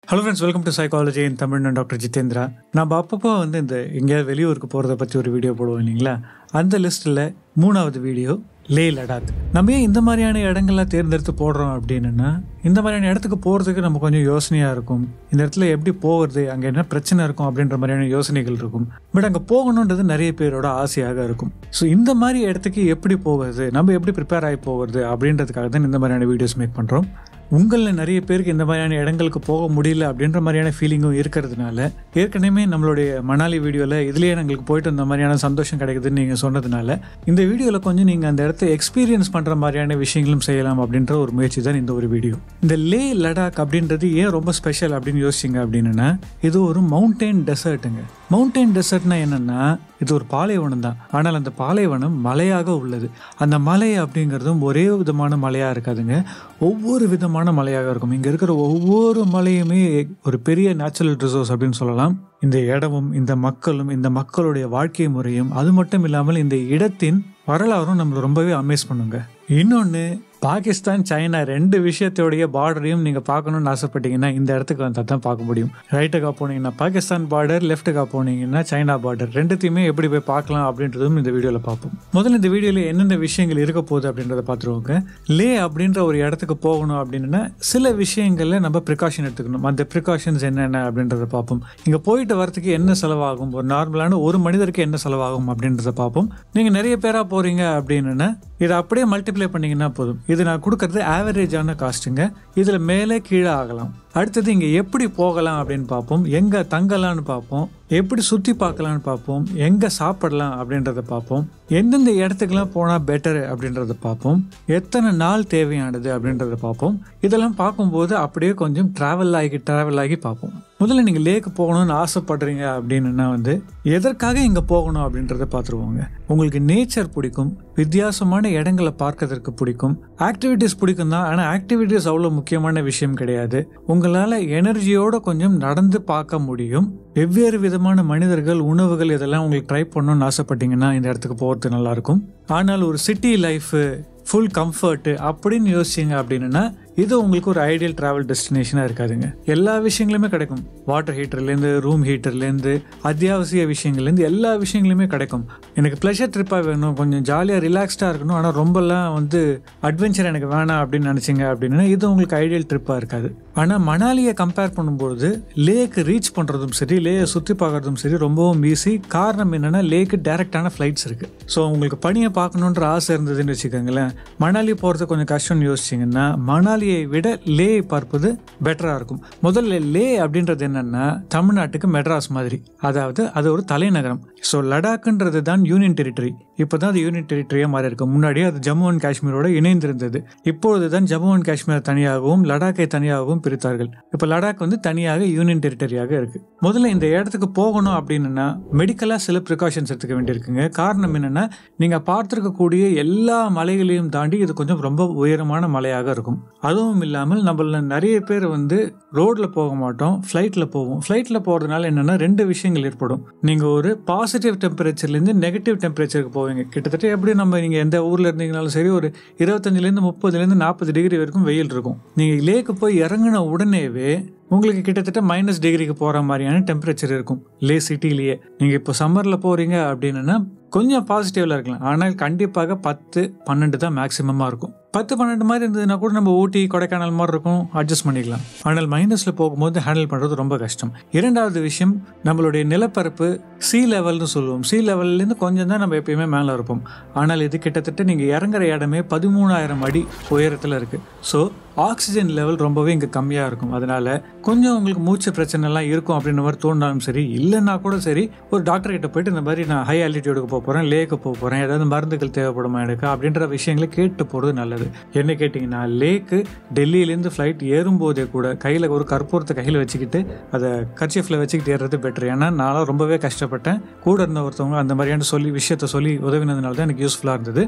hello friends welcome to psychology in Tamil நான் doctor Jitendra நம்ம அப்பப்போ வந்து இந்த எங்கேயாவது வெளியூருக்கு போகிறத பற்றி ஒரு வீடியோ போடுவோம் இல்லைங்களா அந்த லிஸ்ட்டில் மூணாவது வீடியோ லே லடாக் நம்ம ஏன் இந்த மாதிரியான இடங்கள்லாம் தேர்ந்தெடுத்து போடுறோம் அப்படின்னா இந்த மாதிரியான இடத்துக்கு போகிறதுக்கு நம்ம கொஞ்சம் யோசனையாக இருக்கும் இந்த இடத்துல எப்படி போகிறது அங்கே என்ன பிரச்சனை இருக்கும் அப்படின்ற மாதிரியான யோசனைகள் இருக்கும் பட் அங்கே போகணுன்றது நிறைய பேரோட ஆசையாக இருக்கும் ஸோ இந்த மாதிரி இடத்துக்கு எப்படி போகிறது நம்ம எப்படி ப்ரிப்பேர் ஆகி போகிறது அப்படின்றதுக்காக தான் இந்த மாதிரியான வீடியோஸ் மேக் பண்ணுறோம் உங்களில் நிறைய பேருக்கு இந்த மாதிரியான இடங்களுக்கு போக முடியல அப்படின்ற மாதிரியான ஃபீலிங்கும் இருக்கிறதுனால ஏற்கனவே நம்மளுடைய மணாலி வீடியோவில் இதுலேயே எங்களுக்கு போயிட்டு இந்த மாதிரியான சந்தோஷம் கிடைக்குதுன்னு நீங்கள் சொன்னதுனால இந்த வீடியோவில் கொஞ்சம் நீங்கள் அந்த இடத்த எக்ஸ்பீரியன்ஸ் பண்ணுற மாதிரியான விஷயங்களும் செய்யலாம் அப்படின்ற ஒரு முயற்சி தான் இந்த ஒரு வீடியோ இந்த லே லடாக் அப்படின்றது ஏன் ரொம்ப ஸ்பெஷல் அப்படின்னு யோசிச்சிங்க அப்படின்னா இது ஒரு மவுண்டெயின் டெசர்ட்டுங்க மவுண்டெயின் டெசர்ட்னா என்னென்னா இது ஒரு பாலைவனம் தான் ஆனால் அந்த பாலைவனம் மலையாக உள்ளது அந்த மலை அப்படிங்கிறதும் ஒரே விதமான மலையாக இருக்காதுங்க ஒவ்வொரு விதமான மலையாக இருக்கும் இங்கே இருக்கிற ஒவ்வொரு மலையுமே ஒரு பெரிய நேச்சுரல் ரிசோர்ஸ் அப்படின்னு சொல்லலாம் இந்த இடமும் இந்த மக்களும் இந்த மக்களுடைய வாழ்க்கை முறையும் அது மட்டும் இல்லாமல் இந்த இடத்தின் வரலாறும் நம்மளை ரொம்பவே அமேஸ் பண்ணுங்க இன்னொன்று பாகிஸ்தான் சைனா ரெண்டு விஷயத்தோடைய பார்டரையும் நீங்கள் பார்க்கணும்னு ஆசைப்பட்டீங்கன்னா இந்த இடத்துக்கு வந்தால் தான் பார்க்க முடியும் ரைட்டுக்காக போனீங்கன்னா பாகிஸ்தான் பார்டர் லெஃப்ட்டுக்காக போனீங்கன்னா சைனா பார்டர் ரெண்டுத்தையுமே எப்படி போய் பார்க்கலாம் அப்படின்றதும் இந்த வீடியோவில் பார்ப்போம் முதல்ல இந்த வீடியோவில் என்னென்ன விஷயங்கள் இருக்க போகுது அப்படின்றத பார்த்துருவோங்க லே அப்படின்ற ஒரு இடத்துக்கு போகணும் அப்படின்னா சில விஷயங்களில் நம்ம ப்ரிகாஷன் எடுத்துக்கணும் அந்த ப்ரிகாஷன்ஸ் என்னென்ன அப்படின்றத பார்ப்போம் இங்கே போயிட்டு வரதுக்கு என்ன செலவாகும் ஒரு நார்மலான ஒரு மனிதருக்கு என்ன செலவாகும் அப்படின்றத பார்ப்போம் நீங்கள் நிறைய பேராக போகிறீங்க அப்படின்னா இதை அப்படியே மல்டிப்ளை பண்ணிங்கன்னா போதும் இது நான் கொடுக்கறது ஆவரேஜான காஸ்ட்டுங்க இதில் மேலே கீழே ஆகலாம் அடுத்தது இங்கே எப்படி போகலாம் அப்படின்னு பார்ப்போம் எங்கே தங்கலாம்னு பார்ப்போம் எப்படி சுற்றி பார்க்கலான்னு பார்ப்போம் எங்கே சாப்பிடலாம் அப்படின்றத பார்ப்போம் எந்தெந்த இடத்துக்குலாம் போனால் பெட்டர் அப்படின்றத பார்ப்போம் எத்தனை நாள் தேவையானது அப்படின்றத பார்ப்போம் இதெல்லாம் பார்க்கும்போது அப்படியே கொஞ்சம் ட்ராவல் ஆகி ட்ராவல் ஆகி பார்ப்போம் முதல்ல நீங்கள் லேக்கு போகணும்னு ஆசைப்படுறீங்க அப்படின்னா வந்து எதற்காக இங்கே போகணும் அப்படின்றத பார்த்துருவோங்க உங்களுக்கு நேச்சர் பிடிக்கும் வித்தியாசமான இடங்களை பார்க்கறதுக்கு பிடிக்கும் ஆக்டிவிட்டிஸ் பிடிக்கும் தான் ஆனால் ஆக்டிவிட்டிஸ் அவ்வளோ முக்கியமான விஷயம் கிடையாது உங்களால் எனர்ஜியோட கொஞ்சம் நடந்து பார்க்க முடியும் வெவ்வேறு விதமான மனிதர்கள் உணவுகள் இதெல்லாம் உங்களுக்கு ட்ரை பண்ணணும்னு ஆசைப்பட்டீங்கன்னா இந்த இடத்துக்கு போகிறது நல்லாயிருக்கும் ஆனால் ஒரு சிட்டி லைஃபு ஃபுல் கம்ஃபர்ட்டு அப்படின்னு யோசிச்சிங்க அப்படின்னா இது உங்களுக்கு ஒரு ஐடியல் ட்ராவல் டெஸ்டினேஷனாக இருக்காதுங்க எல்லா விஷயங்களுமே கிடைக்கும் வாட்டர் ஹீட்டர்லேருந்து ரூம் ஹீட்டர்லேருந்து அத்தியாவசிய விஷயங்கள்லேருந்து எல்லா விஷயங்களுமே கிடைக்கும் எனக்கு ப்ளஷர் ட்ரிப்பாக வேணும் கொஞ்சம் ஜாலியாக ரிலாக்ஸ்டாக இருக்கணும் ஆனால் ரொம்பலாம் வந்து அட்வென்ச்சர் எனக்கு வேணாம் அப்படின்னு நினச்சிங்க அப்படின்னா இது உங்களுக்கு ஐடியல் ட்ரிப்பாக இருக்காது ஆனால் மணாலியை கம்பேர் பண்ணும்பொழுது லேக்கு ரீச் பண்ணுறதும் சரி லேயை சுற்றி பார்க்குறதும் சரி ரொம்பவும் ஈஸி காரணம் என்னென்னா லேக்கு டேரெக்டான ஃப்ளைட்ஸ் இருக்குது ஸோ உங்களுக்கு பனியை பார்க்கணுன்ற ஆசை இருந்ததுன்னு வச்சுக்கோங்களேன் மணாலி போகிறது கொஞ்சம் கஷ்டம்னு யோசிச்சிங்கன்னா மணாலியை விட லே பார்ப்பது பெட்டராக இருக்கும் முதல்ல லே அப்படின்றது என்னென்னா தமிழ்நாட்டுக்கு மெட்ராஸ் மாதிரி அதாவது அது ஒரு தலைநகரம் ஸோ லடாக்ன்றது தான் யூனியன் டெரிட்டரி இப்போ தான் அது யூனியன் டெரிட்டரியாக மாறி இருக்கு முன்னாடி அது ஜம்மு அண்ட் காஷ்மீரோட இணைந்திருந்தது இப்பொழுது தான் ஜம்மு அண்ட் காஷ்மீர் தனியாகவும் லடாக்கை தனியாகவும் பிரித்தார்கள் இப்போ லடாக் வந்து தனியாக யூனியன் டெரிட்டரியாக இருக்கு முதல்ல இந்த இடத்துக்கு போகணும் அப்படின்னா மெடிக்கலாக சில ப்ரிகாஷன்ஸ் எடுத்துக்க வேண்டியிருக்குங்க காரணம் என்னென்னா நீங்கள் பார்த்துருக்கக்கூடிய எல்லா மலைகளையும் தாண்டி இது கொஞ்சம் ரொம்ப உயரமான மலையாக இருக்கும் அதுவும் இல்லாமல் நம்மள நிறைய பேர் வந்து ரோட்டில் போக மாட்டோம் ஃப்ளைட்டில் போவோம் ஃப்ளைட்டில் போகிறதுனால என்னென்னா ரெண்டு விஷயங்கள் ஏற்படும் நீங்கள் ஒரு பாசிட்டிவ் டெம்பரேச்சர்லேருந்து நெகட்டிவ் டெம்பரேச்சருக்கு போவீங்க கிட்டத்தட்ட எப்படி நம்ம நீங்கள் எந்த ஊரில் இருந்தீங்கனாலும் சரி ஒரு இருபத்தஞ்சிலேருந்து முப்பதுலேருந்து நாற்பது டிகிரி வரைக்கும் வெயில் இருக்கும் நீங்கள் லேக்கு போய் இறங்கின உடனேவே உங்களுக்கு கிட்டத்தட்ட மைனஸ் டிகிரிக்கு போகிற மாதிரியான டெம்பரேச்சர் இருக்கும் லே சிட்டிலேயே நீங்கள் இப்போ சம்மரில் போகிறீங்க அப்படின்னா கொஞ்சம் பாசிட்டிவில் இருக்கலாம் ஆனால் கண்டிப்பாக பத்து பன்னெண்டு தான் மேக்ஸிமமாக இருக்கும் பத்து பன்னெண்டு மாதிரி இருந்ததுன்னா கூட நம்ம ஊட்டி கொடைக்கானல் மாதிரி இருக்கும் அட்ஜஸ்ட் பண்ணிக்கலாம் ஆனால் மைனஸில் போகும்போது ஹேண்டில் பண்ணுறது ரொம்ப கஷ்டம் இரண்டாவது விஷயம் நம்மளுடைய நிலப்பரப்பு சி லெவல்னு சொல்லுவோம் சி லெவல்லேருந்து கொஞ்சம் தான் நம்ம எப்பயுமே மேலே இருப்போம் ஆனால் இது கிட்டத்தட்ட நீங்கள் இறங்குற இடமே பதிமூணாயிரம் அடி உயரத்தில் இருக்குது ஸோ ஆக்சிஜன் லெவல் ரொம்பவே இங்கே கம்மியாக இருக்கும் அதனால கொஞ்சம் உங்களுக்கு மூச்சு பிரச்சனைலாம் இருக்கும் அப்படின்ற மாதிரி தோணினாலும் சரி இல்லைன்னா கூட சரி ஒரு டாக்டர் கிட்ட போயிட்டு இந்த மாதிரி நான் ஹை ஆல்டிடியூடுக்கு போக போகிறேன் லேக்கு போக போகிறேன் ஏதாவது மருந்துகள் தேவைப்படுமா எனக்கு அப்படின்ற விஷயங்களை கேட்டு போகிறது நல்லது என்ன கேட்டிங்கன்னா லேக்கு டெல்லியிலேருந்து ஃப்ளைட் ஏறும்போதே கூட கையில் ஒரு கற்பூரத்தை கையில் வச்சுக்கிட்டு அதை கர்ச்சிஃபில் வச்சுக்கிட்டு ஏறுறது பெட்டர் ஏன்னா நான் ரொம்பவே கஷ்டப்பட்டேன் கூட இருந்த ஒருத்தவங்க அந்த மாதிரியான சொல்லி விஷயத்த சொல்லி உதவினதுனால தான் எனக்கு யூஸ்ஃபுல்லாக இருந்தது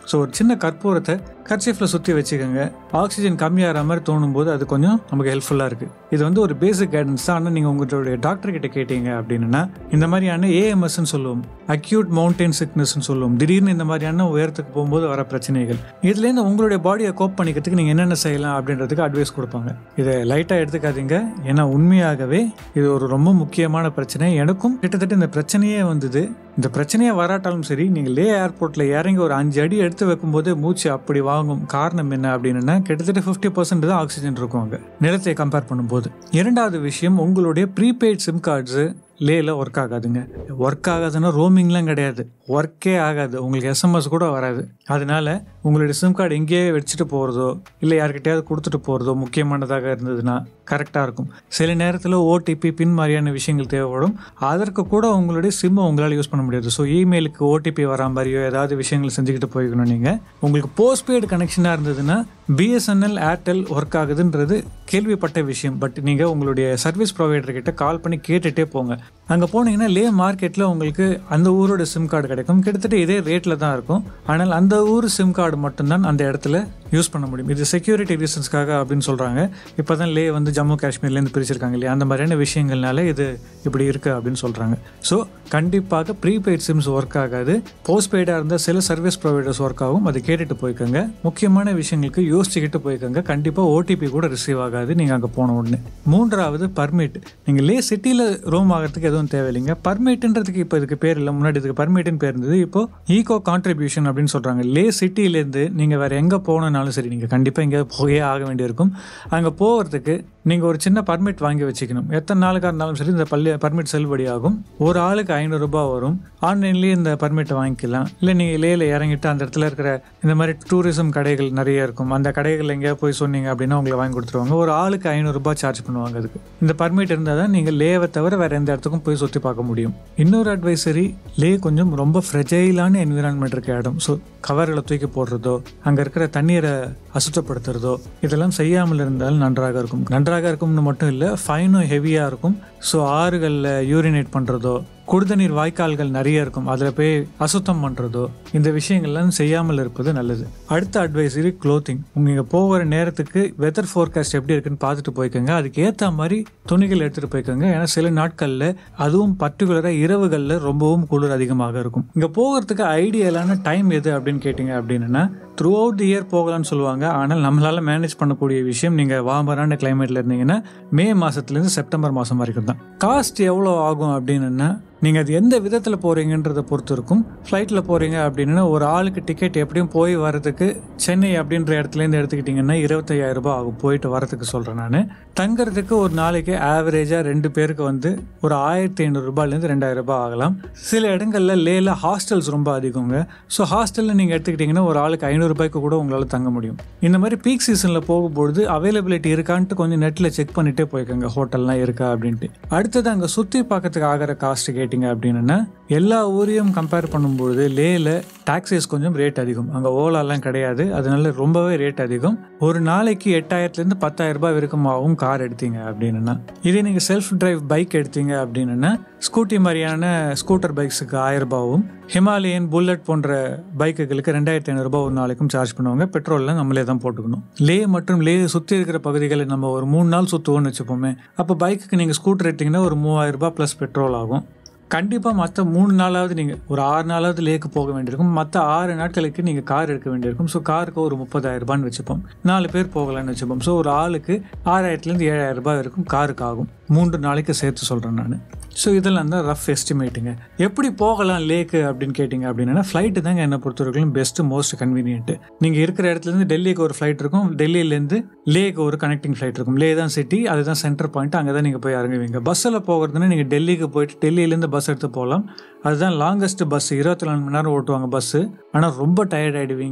ஸோ ஒரு சின்ன கற்பூரத்தை கர்ச்சீஃபில் சுற்றி வச்சுக்கோங்க ஆக்சிஜன் கம்மியாகிற மாதிரி தோணும் போது அது கொஞ்சம் நமக்கு ஹெல்ப்ஃபுல்லாக இருக்குது இது வந்து ஒரு பேசிக் கைடன்ஸ் தான் ஆனால் நீங்கள் உங்களுடைய டாக்டர் கிட்ட கேட்டீங்க அப்படின்னா இந்த மாதிரியான ஏஎம்எஸ்ன்னு சொல்லுவோம் அக்யூட் மவுண்டைன் சிக்னஸ்ன்னு சொல்லுவோம் திடீர்னு இந்த மாதிரியான உயரத்துக்கு போகும்போது வர பிரச்சனைகள் இதுலேருந்து உங்களுடைய பாடியை கோப் பண்ணிக்கிறதுக்கு நீங்கள் என்னென்ன செய்யலாம் அப்படின்றதுக்கு அட்வைஸ் கொடுப்பாங்க இதை லைட்டாக எடுத்துக்காதீங்க ஏன்னா உண்மையாகவே இது ஒரு ரொம்ப முக்கியமான பிரச்சனை எனக்கும் கிட்டத்தட்ட இந்த பிரச்சனையே வந்தது இந்த பிரச்சனையே வராட்டாலும் சரி நீங்கள் லே ஏர்போர்ட்டில் இறங்கி ஒரு அஞ்சு அடி எடுத்து வைக்கும்போது மூச்சு அப்படி வாங்கும் காரணம் என்ன அப்படின்னா கிட்டத்தட்ட ஃபிஃப்டி பர்சன்ட் தான் ஆக்சிஜன் இருக்கும் அங்கே நிலத்தை கம்பேர் பண்ணும்போது இரண்டாவது விஷயம் உங்களுடைய ப்ரீபெய்ட் சிம் கார்ட்ஸு லேல ஒர்க் ஆகாதுங்க ஒர்க் ஆகாதுன்னா ரோமிங்லாம் கிடையாது ஒர்க்கே ஆகாது உங்களுக்கு எஸ்எம்எஸ் கூட வராது அதனால உங்களுடைய சிம் கார்டு எங்கேயே வச்சுட்டு போகிறதோ இல்லை யார்கிட்டயாவது கொடுத்துட்டு போகிறதோ முக்கியமானதாக இருந்ததுன்னா கரெக்டாக இருக்கும் சில நேரத்தில் ஓடிபி பின் மாதிரியான விஷயங்கள் தேவைப்படும் அதற்கு கூட உங்களுடைய சிம்மை உங்களால் யூஸ் பண்ண முடியாது ஸோ இமெயிலுக்கு ஓடிபி வரா மாதிரியோ ஏதாவது விஷயங்கள் செஞ்சுக்கிட்டு போய்க்கணும் நீங்கள் உங்களுக்கு போஸ்ட்பெய்டு கனெக்ஷனாக இருந்ததுன்னா பிஎஸ்என்எல் ஏர்டெல் ஒர்க் ஆகுதுன்றது கேள்விப்பட்ட விஷயம் பட் நீங்கள் உங்களுடைய சர்வீஸ் ப்ரொவைடர் கிட்ட கால் பண்ணி கேட்டுகிட்டே போங்க அங்கே போனீங்கன்னா லே மார்க்கெட்டில் உங்களுக்கு அந்த ஊரோட சிம் கார்டு கிடைக்கும் கிட்டத்தட்ட இதே ரேட்டில் தான் இருக்கும் ஆனால் அந்த ஊர் சிம் கார்டு மட்டும்தான் அந்த இடத்துல யூஸ் பண்ண முடியும் இது செக்யூரிட்டி ரீசன்ஸ்க்காக அப்படின்னு சொல்கிறாங்க இப்போ தான் லே வந்து ஜம்மு காஷ்மீர்லேருந்து பிரிச்சிருக்காங்க இல்லையா அந்த மாதிரியான விஷயங்கள்னால இது இப்படி இருக்குது அப்படின்னு சொல்கிறாங்க ஸோ கண்டிப்பாக ப்ரீபெய்ட் சிம்ஸ் ஒர்க் ஆகாது போஸ்ட் பெய்டாக இருந்தால் சில சர்வீஸ் ப்ரொவைடர்ஸ் ஒர்க் ஆகும் அதை கேட்டுட்டு போய்க்கோங்க முக்கியமான விஷயங்களுக்கு யோசிச்சுக்கிட்டு போய்க்கோங்க கண்டிப்பாக ஓடிபி கூட ரிசீவ் ஆகாது நீங்கள் அங்கே போன உடனே மூன்றாவது பர்மிட் நீங்கள் லே சிட்டியில் ரோம் ஆகிறதுக்கு எதுவும் தேவையில்லைங்க பர்மிட்ன்றதுக்கு இப்போ இதுக்கு பேர் இல்லை முன்னாடி இதுக்கு பர்மிட்னு பேர் இருந்தது இப்போ ஈகோ கான்ட்ரிபியூஷன் அப்படின்னு சொல்கிறாங்க லே சிட்டிலேருந்து நீங்கள் வேறு எங்கே போகணுன்னாலும் சரி நீங்கள் கண்டிப்பாக எங்கேயாவது போயே ஆக வேண்டியிருக்கும் அங்கே போகிறதுக்கு நீங்கள் ஒரு சின்ன பர்மிட் வாங்கி வச்சுக்கணும் எத்தனை நாளுக்காக இருந்தாலும் சரி இந்த பள்ளி பர்மிட் செல்லுபடி ஆகும் ஒரு ஆளுக்கு ஐநூறுரூபா வரும் ஆன்லைன்லேயே இந்த பர்மிட்டை வாங்கிக்கலாம் இல்லை நீங்கள் லேயில் இறங்கிட்டு அந்த இடத்துல இருக்கிற இந்த மாதிரி டூரிசம் கடைகள் நிறைய இருக்கும் அந்த கடைகள் எங்கேயா போய் சொன்னீங்க அப்படின்னா உங்களை வாங்கி கொடுத்துருவாங்க ஒரு ஆளுக்கு ஐநூறுரூபா சார்ஜ் பண்ணுவாங்க அதுக்கு இந்த பர்மிட் இருந்தால் தான் நீங்கள் லேவை தவிர வேறு எந்த இடத்துக்கும் போய் சுற்றி பார்க்க முடியும் இன்னொரு அட்வைசரி லே கொஞ்சம் ரொம்ப ஃப்ரெஜைலான என்விரான்மெண்ட் இருக்க இடம் ஸோ கவர்களை தூக்கி போடுறதோ அங்கே இருக்கிற தண்ணீரை அசுத்தப்படுத்துறதோ இதெல்லாம் செய்யாமல் இருந்தால் நன்றாக இருக்கும் நன்றாக இருக்கும்னு மட்டும் இல்லை ஃபைனும் ஹெவியாக இருக்கும் ஸோ ஆறுகளில் யூரினேட் பண்ணுறதோ குடிதண்ணீர் வாய்க்கால்கள் நிறைய இருக்கும் அதில் போய் அசுத்தம் பண்ணுறதோ இந்த விஷயங்கள்லாம் செய்யாமல் இருப்பது நல்லது அடுத்த அட்வைசரி க்ளோத்திங் நீங்கள் போகிற நேரத்துக்கு வெதர் ஃபோர்காஸ்ட் எப்படி இருக்குன்னு பார்த்துட்டு போய்க்கோங்க அதுக்கு ஏற்ற மாதிரி துணிகள் எடுத்துகிட்டு போய்க்கோங்க ஏன்னா சில நாட்களில் அதுவும் பர்டிகுலராக இரவுகளில் ரொம்பவும் குளிர் அதிகமாக இருக்கும் இங்கே போகிறதுக்கு ஐடியலான டைம் எது அப்படின்னு கேட்டிங்க அப்படின்னா த்ரூ அவுட் தி இயர் போகலாம்னு சொல்லுவாங்க ஆனால் நம்மளால் மேனேஜ் பண்ணக்கூடிய விஷயம் நீங்கள் வாமரான கிளைமேட்டில் இருந்தீங்கன்னா மே மாதத்துலேருந்து செப்டம்பர் மாதம் வரைக்கும் தான் காஸ்ட் எவ்வளோ ஆகும் அப்படின்னா நீங்கள் அது எந்த விதத்தில் போகிறீங்கன்றதை பொறுத்து இருக்கும் ஃப்ளைட்டில் போகிறீங்க அப்படின்னா ஒரு ஆளுக்கு டிக்கெட் எப்படியும் போய் வரதுக்கு சென்னை அப்படின்ற இடத்துலேருந்து எடுத்துக்கிட்டிங்கன்னா இருபத்தையாயிரம் ரூபாய் ஆகும் போயிட்டு வரதுக்கு சொல்கிறேன் நான் தங்குறதுக்கு ஒரு நாளைக்கு ஆவரேஜாக ரெண்டு பேருக்கு வந்து ஒரு ஆயிரத்தி ஐநூறுரூபாலேருந்து ரெண்டாயிரம் ரூபாய் ஆகலாம் சில இடங்களில் லேல ஹாஸ்டல்ஸ் ரொம்ப அதிகங்க ஸோ ஹாஸ்டலில் நீங்கள் எடுத்துக்கிட்டிங்கன்னா ஒரு ஆளுக்கு ஐநூறுரூபாய்க்கு கூட உங்களால் தங்க முடியும் இந்த மாதிரி பீக் சீசனில் போகும்பொழுது அவைலபிலிட்டி இருக்கான்ட்டு கொஞ்சம் நெட்டில் செக் பண்ணிகிட்டே போய்க்கோங்க ஹோட்டல்லாம் இருக்கா அப்படின்ட்டு அடுத்தது அங்கே சுற்றி பார்க்கறதுக்கு ஆகிற காஸ்ட் கேட்டு கேட்டிங்க அப்படின்னா எல்லா ஊரையும் கம்பேர் பண்ணும்பொழுது லேல டாக்ஸிஸ் கொஞ்சம் ரேட் அதிகம் அங்கே ஓலாலாம் கிடையாது அதனால ரொம்பவே ரேட் அதிகம் ஒரு நாளைக்கு எட்டாயிரத்துலேருந்து பத்தாயிரம் ரூபாய் வரைக்கும் ஆகும் கார் எடுத்தீங்க அப்படின்னா இதே நீங்கள் செல்ஃப் டிரைவ் பைக் எடுத்தீங்க அப்படின்னா ஸ்கூட்டி மாதிரியான ஸ்கூட்டர் பைக்ஸுக்கு ஆயிரம் ரூபாவும் ஹிமாலயன் புல்லட் போன்ற பைக்குகளுக்கு ரெண்டாயிரத்தி ஐநூறுரூபா ஒரு நாளைக்கும் சார்ஜ் பண்ணுவாங்க பெட்ரோல்லாம் நம்மளே தான் போட்டுக்கணும் லே மற்றும் லே சுற்றி இருக்கிற பகுதிகளை நம்ம ஒரு மூணு நாள் சுற்றுவோம்னு வச்சுப்போமே அப்போ பைக்குக்கு நீங்கள் ஸ்கூட்டர் எடுத்திங்கன்னா ஒரு மூவாயிரம் ரூபாய் ப்ளஸ் பெட்ரோல் ஆகும் கண்டிப்பாக மற்ற மூணு நாளாவது நீங்கள் ஒரு ஆறு நாளாவது லேக்கு போக வேண்டியிருக்கும் மற்ற ஆறு நாட்களுக்கு நீங்கள் கார் எடுக்க வேண்டியிருக்கும் ஸோ காருக்கு ஒரு முப்பதாயிரம் ரூபான்னு வச்சுப்போம் நாலு பேர் போகலான்னு வச்சுப்போம் ஸோ ஒரு ஆளுக்கு ஆறாயிரத்துலேருந்து ஏழாயிரம் ரூபாய் வரைக்கும் காருக்கு ஆகும் மூன்று நாளைக்கு சேர்த்து சொல்கிறேன் நான் ஸோ இதெல்லாம் தான் ரஃப் எஸ்டிமேட்டுங்க எப்படி போகலாம் லேக்கு அப்படின்னு கேட்டிங்க அப்படின்னா ஃப்ளைட்டு தாங்க என்னை பொறுத்தவரைக்கும் பெஸ்ட்டு மோஸ்ட் கன்வீனியன்ட்டு நீங்கள் இருக்கிற இடத்துலேருந்து டெல்லிக்கு ஒரு ஃப்ளைட் இருக்கும் டெல்லியிலேருந்து லேக்கு ஒரு கனெக்டிங் ஃப்ளைட் இருக்கும் லே தான் சிட்டி அதுதான் சென்டர் பாயிண்ட் அங்கே தான் நீங்கள் போய் இறங்குவீங்க பஸ்ஸில் போகிறதுனா நீங்கள் டெல்லிக்கு போயிட்டு டெல்லியிலேருந்து பஸ் எடுத்து போகலாம் அதுதான் லாங்கஸ்ட் பஸ் இருபத்தி நாலு மணி நேரம் ஓட்டுவாங்க பஸ்ஸு ஆனால் ரொம்ப டயர்ட் ஆகிடுவீங்க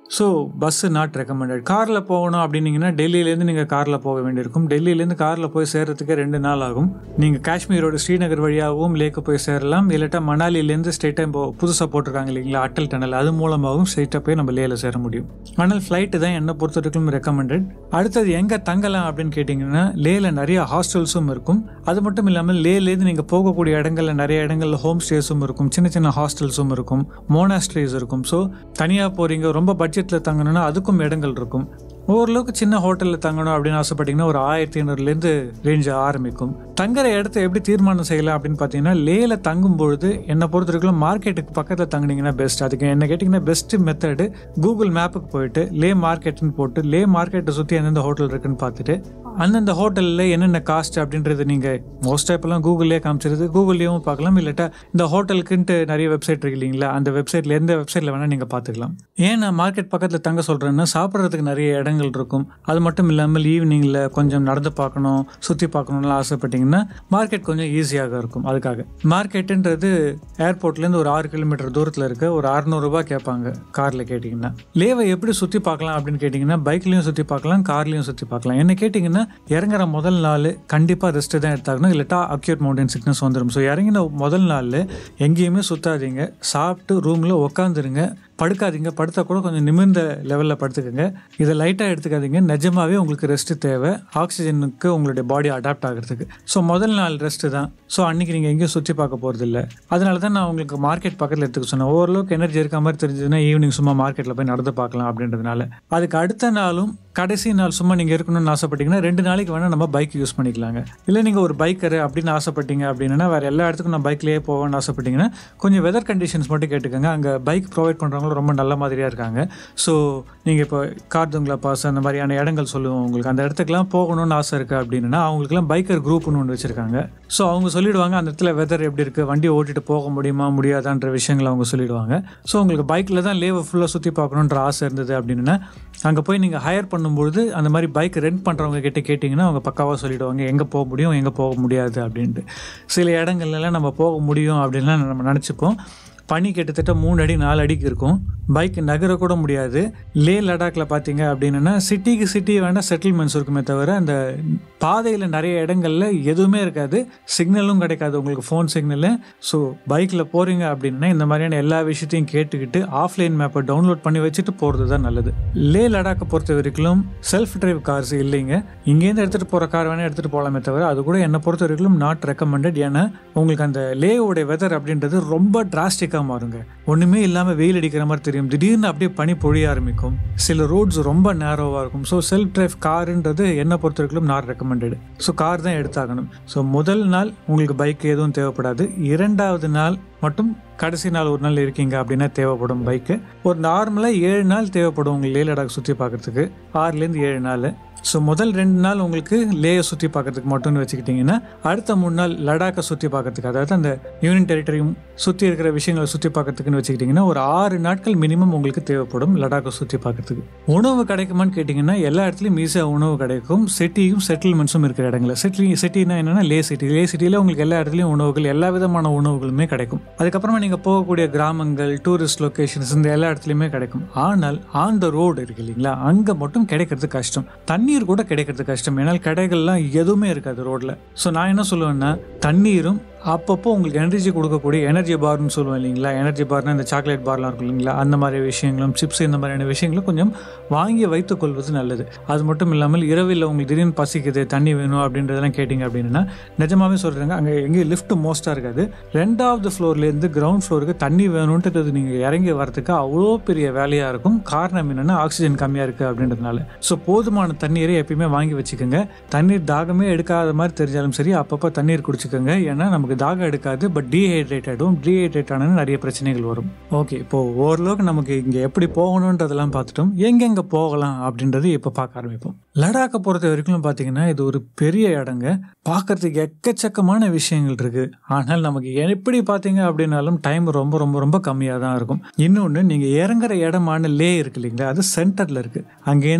ஸோ பஸ்ஸு நாட் ரெக்கமெண்டட் காரில் போகணும் அப்படின்னீங்கன்னா டெல்லியிலேருந்து நீங்கள் காரில் போக வேண்டியிருக்கும் டெல்லியிலேருந்து காரில் போய் சேர்றதுக்கு ரெண்டு நாள் ஆகும் நீங்கள் காஷ்மீரோட ஸ்ரீநகர் வழியாகவும் லேக்கு போய் சேரலாம் இல்லாட்டா மணாலிலேருந்து ஸ்ட்ரெயிட்டாக இப்போ புதுசாக போட்டிருக்காங்க இல்லைங்களா அட்டல் டனல் அது மூலமாகவும் ஸ்ட்ரெயிட்டாக போய் நம்ம லேல சேர முடியும் ஆனால் ஃப்ளைட்டு தான் என்னை பொறுத்த வரைக்கும் ரெக்கமெண்டட் அடுத்தது எங்கே தங்கலாம் அப்படின்னு கேட்டிங்கன்னா லேல நிறைய ஹாஸ்டல்ஸும் இருக்கும் அது மட்டும் இல்லாமல் லேலேருந்து நீங்கள் போகக்கூடிய இடங்கள்ல நிறைய இடங்கள்ல ஹோம் ஸ்டேஸும் இருக்கும் சின்ன சின்ன ஹாஸ்டல்ஸும் இருக்கும் மோனாஸ்ட்ரீஸ் இருக்கும் ஸோ தனியாக போகிறீங்க ரொம்ப பட்ஜெட்டில் தங்கணும்னா அதுக்கும் இடங்கள் இருக்கும் ஓரளவுக்கு சின்ன ஹோட்டலில் தங்கணும் அப்படின்னு ஆசைப்பட்டீங்கன்னா ஒரு ஆயிரத்தி ஐநூறுலேருந்து ரேஞ்ச் ஆரம்பிக்கும் தங்குற இடத்த எப்படி தீர்மானம் செய்யலாம் அப்படின்னு பார்த்தீங்கன்னா லேல தங்கும் பொழுது என்னை பொறுத்த வரைக்கும் மார்க்கெட்டுக்கு பக்கத்தில் தங்குனீங்கன்னா பெஸ்ட் அதுக்கு என்ன கேட்டிங்கன்னா பெஸ்ட் மெத்தடு கூகுள் மேப்புக்கு போயிட்டு லே மார்க்கெட்னு போட்டு லே மார்க்கெட்டை சுற்றி எந்தெந்த ஹோட்டல் இருக்குன்னு பார்த்துட்டு அந்தந்த ஹோட்டலில் என்னென்ன காஸ்ட் அப்படின்றது நீங்கள் மோஸ்ட்டாக இப்போலாம் கூகுள்லேயே காமிச்சிருது கூகுள்லேயும் பார்க்கலாம் இல்லாட்டா இந்த ஹோட்டலுக்குன்ட்டு நிறைய வெப்சைட் இருக்கு இல்லைங்களா அந்த வெப்சைட்டில் எந்த வெப்சைட்டில் வேணால் நீங்கள் பார்த்துக்கலாம் ஏன் நான் மார்க்கெட் பக்கத்தில் தங்க சொல்கிறேன்னா சாப்பிட்றதுக்கு நிறைய இடங்கள் இருக்கும் அது மட்டும் இல்லாமல் ஈவினிங்கில் கொஞ்சம் நடந்து பார்க்கணும் சுற்றி பார்க்கணும்னு ஆசைப்பட்டீங்கன்னா மார்க்கெட் கொஞ்சம் ஈஸியாக இருக்கும் அதுக்காக மார்க்கெட்டுன்றது ஏர்போர்ட்லேருந்து ஒரு ஆறு கிலோமீட்டர் தூரத்தில் இருக்க ஒரு அறநூறுபா கேட்பாங்க காரில் கேட்டிங்கன்னா லேவை எப்படி சுற்றி பார்க்கலாம் அப்படின்னு கேட்டிங்கன்னா பைக்லேயும் சுற்றி பார்க்கலாம் கார்லேயும் சுற்றி பார்க்கலாம் என்ன கேட்டிங்கன்னா இறங்குற முதல் நாள் கண்டிப்பாக ரெஸ்ட்டு தான் எடுத்தாகணும் இல்லாட்டா அக்யூட் மவுண்டன் சிக்னஸ் வந்துடும் ஸோ இறங்கின முதல் நாள் எங்கேயுமே சுத்தாதீங்க சாப்பிட்டு ரூமில் உட்காந்துருங்க படுக்காதீங்க படுத்தா கூட கொஞ்சம் நிமிர்ந்த லெவலில் படுத்துக்கோங்க இதை லைட்டாக எடுத்துக்காதீங்க நிஜமாவே உங்களுக்கு ரெஸ்ட்டு தேவை ஆக்சிஜனுக்கு உங்களுடைய பாடி அடாப்ட் ஆகிறதுக்கு ஸோ முதல் நாள் ரெஸ்ட்டு தான் ஸோ அன்றைக்கி நீங்கள் எங்கேயும் சுற்றி பார்க்க போகிறது இல்லை அதனால தான் நான் உங்களுக்கு மார்க்கெட் பக்கத்தில் எடுத்துக்க சொன்னேன் ஓரளவுக்கு எனர்ஜி இருக்க மாதிரி தெரிஞ்சதுன்னா ஈவினிங் சும்மா மார்க்கெட்டில் போய் நடந்து பார்க்கலாம் அப்படின்றதுனால அதுக்கு அடுத்த நாளும் கடைசி நாள் சும்மா நீங்கள் இருக்கணும்னு ஆசைப்பட்டீங்கன்னா ரெண்டு நாளைக்கு வேணால் நம்ம பைக் யூஸ் பண்ணிக்கலாங்க இல்லை நீங்கள் ஒரு பைக்கரு அப்படின்னு ஆசைப்பட்டீங்க அப்படின்னா வேறு எல்லா இடத்துக்கும் நான் பைக்லேயே போவேன்னு ஆசைப்பட்டீங்கன்னா கொஞ்சம் வெதர் கண்டிஷன்ஸ் மட்டும் கேட்டுக்கோங்க அங்கே பைக் ப்ரொவைட் பண்ணுறவங்களும் ரொம்ப நல்ல மாதிரியாக இருக்காங்க ஸோ நீங்கள் இப்போ கார்துங்களா பாஸ் அந்த மாதிரியான இடங்கள் சொல்லுவோம் உங்களுக்கு அந்த இடத்துக்குலாம் போகணும்னு ஆசை இருக்குது அப்படின்னா அவங்களுக்குலாம் பைக்கர் குரூப்னு ஒன்று வச்சுருக்காங்க ஸோ அவங்க சொல்லிடுவாங்க அந்த இடத்துல வெதர் எப்படி இருக்குது வண்டி ஓட்டிட்டு போக முடியுமா முடியாதான்ற விஷயங்களை அவங்க சொல்லிடுவாங்க ஸோ உங்களுக்கு பைக்கில் தான் லேவை ஃபுல்லாக சுற்றி பார்க்கணுன்ற ஆசை இருந்தது அப்படின்னா அங்கே போய் நீங்கள் ஹையர் பண்ணும்பொழுது அந்த மாதிரி பைக் ரெண்ட் பண்ணுறவங்க கிட்ட கேட்டிங்கன்னா அவங்க பக்காவாக சொல்லிடுவாங்க எங்கே போக முடியும் எங்கே போக முடியாது அப்படின்ட்டு சில இடங்கள்லாம் நம்ம போக முடியும் அப்படின்லாம் நம்ம நினச்சிப்போம் பனி கிட்டத்தட்ட மூணு அடி நாலு அடிக்கு இருக்கும் பைக் நகர கூட முடியாது லே லடாக்ல பார்த்தீங்க அப்படின்னா சிட்டிக்கு சிட்டி வேணால் செட்டில்மெண்ட்ஸ் இருக்குமே தவிர அந்த பாதையில் நிறைய இடங்கள்ல எதுவுமே இருக்காது சிக்னலும் கிடைக்காது உங்களுக்கு ஃபோன் சிக்னலு ஸோ பைக்கில் போகிறீங்க அப்படின்னா இந்த மாதிரியான எல்லா விஷயத்தையும் கேட்டுக்கிட்டு ஆஃப்லைன் மேப்பை டவுன்லோட் பண்ணி வச்சுட்டு போகிறது தான் நல்லது லே லடாக்கை பொறுத்த வரைக்கும் செல்ஃப் டிரைவ் கார்ஸ் இல்லைங்க இங்கேருந்து எடுத்துகிட்டு போகிற கார் வேணால் எடுத்துகிட்டு போகலாமே தவிர அது கூட என்னை பொறுத்த வரைக்கும் நாட் ரெக்கமெண்டட் ஏன்னா உங்களுக்கு அந்த லேவோடைய வெதர் அப்படின்றது ரொம்ப டிராஸ்டிக்காக மாறுங்க ஒன்றுமே இல்லாமல் வெயில் அடிக்கிற மாதிரி தெரியும் திடீர்னு அப்படியே பனி பொழிய ஆரம்பிக்கும் சில ரோட்ஸ் ரொம்ப நேரோவாக இருக்கும் ஸோ செல்ஃப் டிரைவ் காருன்றது என்னை பொறுத்த வரைக்கும் நாட் ரெக்கமெண்டட் ஸோ கார் தான் எடுத்தாகணும் ஸோ முதல் நாள் உங்களுக்கு பைக் எதுவும் தேவைப்படாது இரண்டாவது நாள் மட்டும் கடைசி நாள் ஒரு நாள் இருக்கீங்க அப்படின்னா தேவைப்படும் பைக்கு ஒரு நார்மலாக ஏழு நாள் தேவைப்படும் உங்களுக்கு லே லடாக் சுற்றி பார்க்கறதுக்கு ஆறுலேருந்து ஏழு நாள் ஸோ முதல் ரெண்டு நாள் உங்களுக்கு லேயை சுற்றி பார்க்கறதுக்கு மட்டும்னு வச்சுக்கிட்டிங்கன்னா அடுத்த மூணு நாள் லடாக்கை சுற்றி பார்க்கறதுக்கு அதாவது அந்த யூனியன் டெரிட்டரியும் சுற்றி இருக்கிற விஷயங்களை சுற்றி பார்க்கறதுக்குன்னு வச்சுக்கிட்டிங்கன்னா ஒரு ஆறு நாட்கள் மினிமம் உங்களுக்கு தேவைப்படும் லடாக்கை சுற்றி பார்க்கறதுக்கு உணவு கிடைக்குமான்னு கேட்டிங்கன்னா எல்லா இடத்துலையும் ஈஸியாக உணவு கிடைக்கும் சிட்டியும் செட்டில்மெண்ட்ஸும் இருக்கிற இடங்களில் சிட்டி சிட்டினா என்னென்னா லே சிட்டி லே சிட்டியில் உங்களுக்கு எல்லா இடத்துலையும் உணவுகள் எல்லா விதமான உணவுகளுமே கிடைக்கும் அதுக்கப்புறமா நீங்கள் போகக்கூடிய கிராமங்கள் டூரிஸ்ட் லொக்கேஷன்ஸ் இந்த எல்லா இடத்துலையுமே கிடைக்கும் ஆனால் ஆன் த ரோடு இருக்கு இல்லைங்களா அங்கே மட்டும் கிடைக்கிறது கஷ்டம் தண்ணீர் கூட கிடைக்கிறது கஷ்டம் ஏன்னால் கடைகள்லாம் எதுவுமே இருக்காது ரோட்டில் ஸோ நான் என்ன சொல்லுவேன்னா தண்ணீரும் அப்பப்போ உங்களுக்கு எனர்ஜி கொடுக்கக்கூடிய எனர்ஜி பார்னு சொல்லுவேன் இல்லைங்களா எனர்ஜி பார்னா இந்த சாக்லேட் பார்லாம் இருக்கும் இல்லைங்களா அந்த மாதிரி விஷயங்களும் சிப்ஸ் இந்த மாதிரியான விஷயங்களும் கொஞ்சம் வாங்கி வைத்துக் கொள்வது நல்லது அது மட்டும் இல்லாமல் இரவில் உங்களுக்கு திடீர்னு பசிக்குது தண்ணி வேணும் அப்படின்றதெல்லாம் கேட்டிங்க அப்படின்னா நிஜமாவே சொல்கிறாங்க அங்கே எங்கேயும் லிஃப்ட் மோஸ்ட்டாக இருக்காது ரெண்டாவது ஃப்ளோர்லேருந்து கிரவுண்ட் ஃப்ளோருக்கு தண்ணி வேணுன்றது நீங்கள் இறங்கி வரதுக்கு அவ்வளோ பெரிய வேலையாக இருக்கும் காரணம் என்னென்னா ஆக்சிஜன் கம்மியாக இருக்குது அப்படின்றதுனால ஸோ போதுமான தண்ணீரை எப்பயுமே வாங்கி வச்சுக்கோங்க தண்ணீர் தாகமே எடுக்காத மாதிரி தெரிஞ்சாலும் சரி அப்பப்போ தண்ணீர் குடிச்சுக்கோங்க ஏன்னா நமக்கு தாகம் எடுக்காது பட் டீஹைட்ரேட்டடும் டீஹைட்ரேட் ஆன நிறைய பிரச்சனைகள் வரும் ஓகே இப்போ ஓரளவுக்கு நமக்கு இங்கே எப்படி போகணுன்றதெல்லாம் பார்த்துட்டோம் எங்கெங்கே போகலாம் அப்படின்றது இப்போ பார்க்க ஆரம்பிப்போம் லடாக்கை பொறுத்த வரைக்கும் பார்த்தீங்கன்னா இது ஒரு பெரிய இடங்க பார்க்கறதுக்கு எக்கச்சக்கமான விஷயங்கள் இருக்கு ஆனால் நமக்கு எப்படி பார்த்தீங்க அப்படின்னாலும் டைம் ரொம்ப ரொம்ப ரொம்ப கம்மியாக தான் இருக்கும் இன்னொன்று நீங்கள் இறங்குற இடமான லே இருக்கு இல்லைங்களா அது சென்டரில் இருக்கு அங்கேருந்து